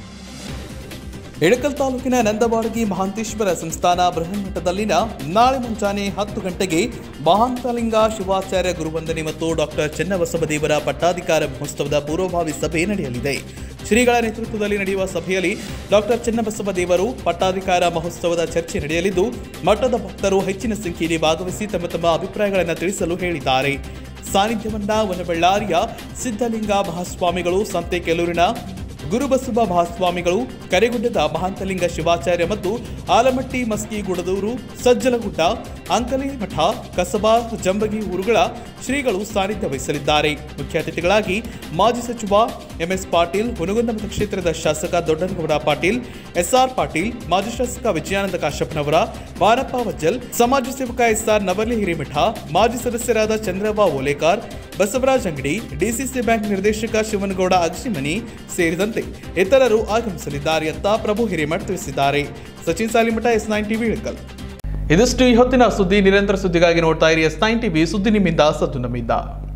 ಇಳಕಲ್ ತಾಲೂಕಿನ ನಂದವಾಡಗಿ ಮಹಾಂತೇಶ್ವರ ಸಂಸ್ಥಾನ ಬೃಹನ್ಮಠದಲ್ಲಿನ ನಾಳೆ ಮುಂಜಾನೆ ಹತ್ತು ಗಂಟೆಗೆ ಮಹಾಂತಲಿಂಗ ಶಿವಾಚಾರ್ಯ ಗುರುವಂದನೆ ಮತ್ತು ಡಾಕ್ಟರ್ ಚೆನ್ನಬಸವದೇವರ ಪಟ್ಟಾಧಿಕಾರ ಮಹೋತ್ಸವದ ಪೂರ್ವಭಾವಿ ಸಭೆ ನಡೆಯಲಿದೆ ಶ್ರೀಗಳ ನೇತೃತ್ವದಲ್ಲಿ ನಡೆಯುವ ಸಭೆಯಲ್ಲಿ ಡಾಕ್ಟರ್ ಚೆನ್ನಬಸವ ದೇವರು ಪಟ್ಟಾಧಿಕಾರ ಮಹೋತ್ಸವದ ಚರ್ಚೆ ನಡೆಯಲಿದ್ದು ಮಠದ ಭಕ್ತರು ಹೆಚ್ಚಿನ ಸಂಖ್ಯೆಯಲ್ಲಿ ಭಾಗವಹಿಸಿ ತಮ್ಮ ತಮ್ಮ ಅಭಿಪ್ರಾಯಗಳನ್ನು ತಿಳಿಸಲು ಹೇಳಿದ್ದಾರೆ ಸಾನ್ನಿಧ್ಯವನ್ನ ವನಬಳ್ಳಾರಿಯ ಸಿದ್ಧಲಿಂಗ ಮಹಾಸ್ವಾಮಿಗಳು ಸಂತೆ ಕೆಲೂರಿನ ಗುರುಬಸವ ಮಹಾಸ್ವಾಮಿಗಳು ಕರೆಗುಡ್ಡದ ಮಹಾಂತಲಿಂಗ ಶಿವಾಚಾರ್ಯ ಮತ್ತು ಆಲಮಟ್ಟಿ ಮಸ್ಕಿ ಗುಡದೂರು ಸಜ್ಜಲಗುಡ್ಡ ಅಂಕಲಿ ಮಠ ಕಸಬಾ ಜಂಬಗಿ ಊರುಗಳ ಶ್ರೀಗಳು ಸಾನ್ನಿಧ್ಯ ವಹಿಸಲಿದ್ದಾರೆ ಮುಖ್ಯ ಅತಿಥಿಗಳಾಗಿ ಮಾಜಿ ಸಚಿವ ಎಂಎಸ್ ಪಾಟೀಲ್ ಹುನಗುಂದ ಮತಕ್ಷೇತ್ರದ ಶಾಸಕ ದೊಡ್ಡನಗೌಡ ಪಾಟೀಲ್ ಎಸ್ಆರ್ ಪಾಟೀಲ್ ಮಾಜಿ ಶಾಸಕ ವಿಜಯಾನಂದ ಕಾಶ್ಯಪ್ನವರ ಬಾರಪ್ಪ ವಜ್ಜಲ್ ಸಮಾಜ ಸೇವಕ ಎಸ್ಆರ್ ನವಲಿ ಹಿರೇಮಠ ಮಾಜಿ ಸದಸ್ಯರಾದ ಚಂದ್ರಬಾ ಓಲೇಕಾರ್ ಬಸವರಾಜ್ ಅಂಗಡಿ ಡಿಸಿಸಿ ಬ್ಯಾಂಕ್ ನಿರ್ದೇಶಕ ಶಿವನಗೌಡ ಅಗಸಿಮನಿ ಸೇರಿದಂತೆ ಇತರರು ಆಗಮಿಸಲಿದ್ದಾರೆ ಅಂತ ಪ್ರಭು ಹಿರೇಮಠ್ ತಿಳಿಸಿದ್ದಾರೆ Sachin Salimath S nine TV Ilkal ಇದಿಷ್ಟು ಈ ಹೊತ್ತಿನ ಸುದ್ದಿ ನಿರಂತರ ಸುದ್ದಿಗಾಗಿ ನೋಡ್ತಾ ಇರಿ ಎಸ್ ನೈನ್ ಟಿವಿ ಸುದ್ದಿ ನಿಮ್ಮಿಂದ ಸದ್ದು ನಮ್ಮಿಂದ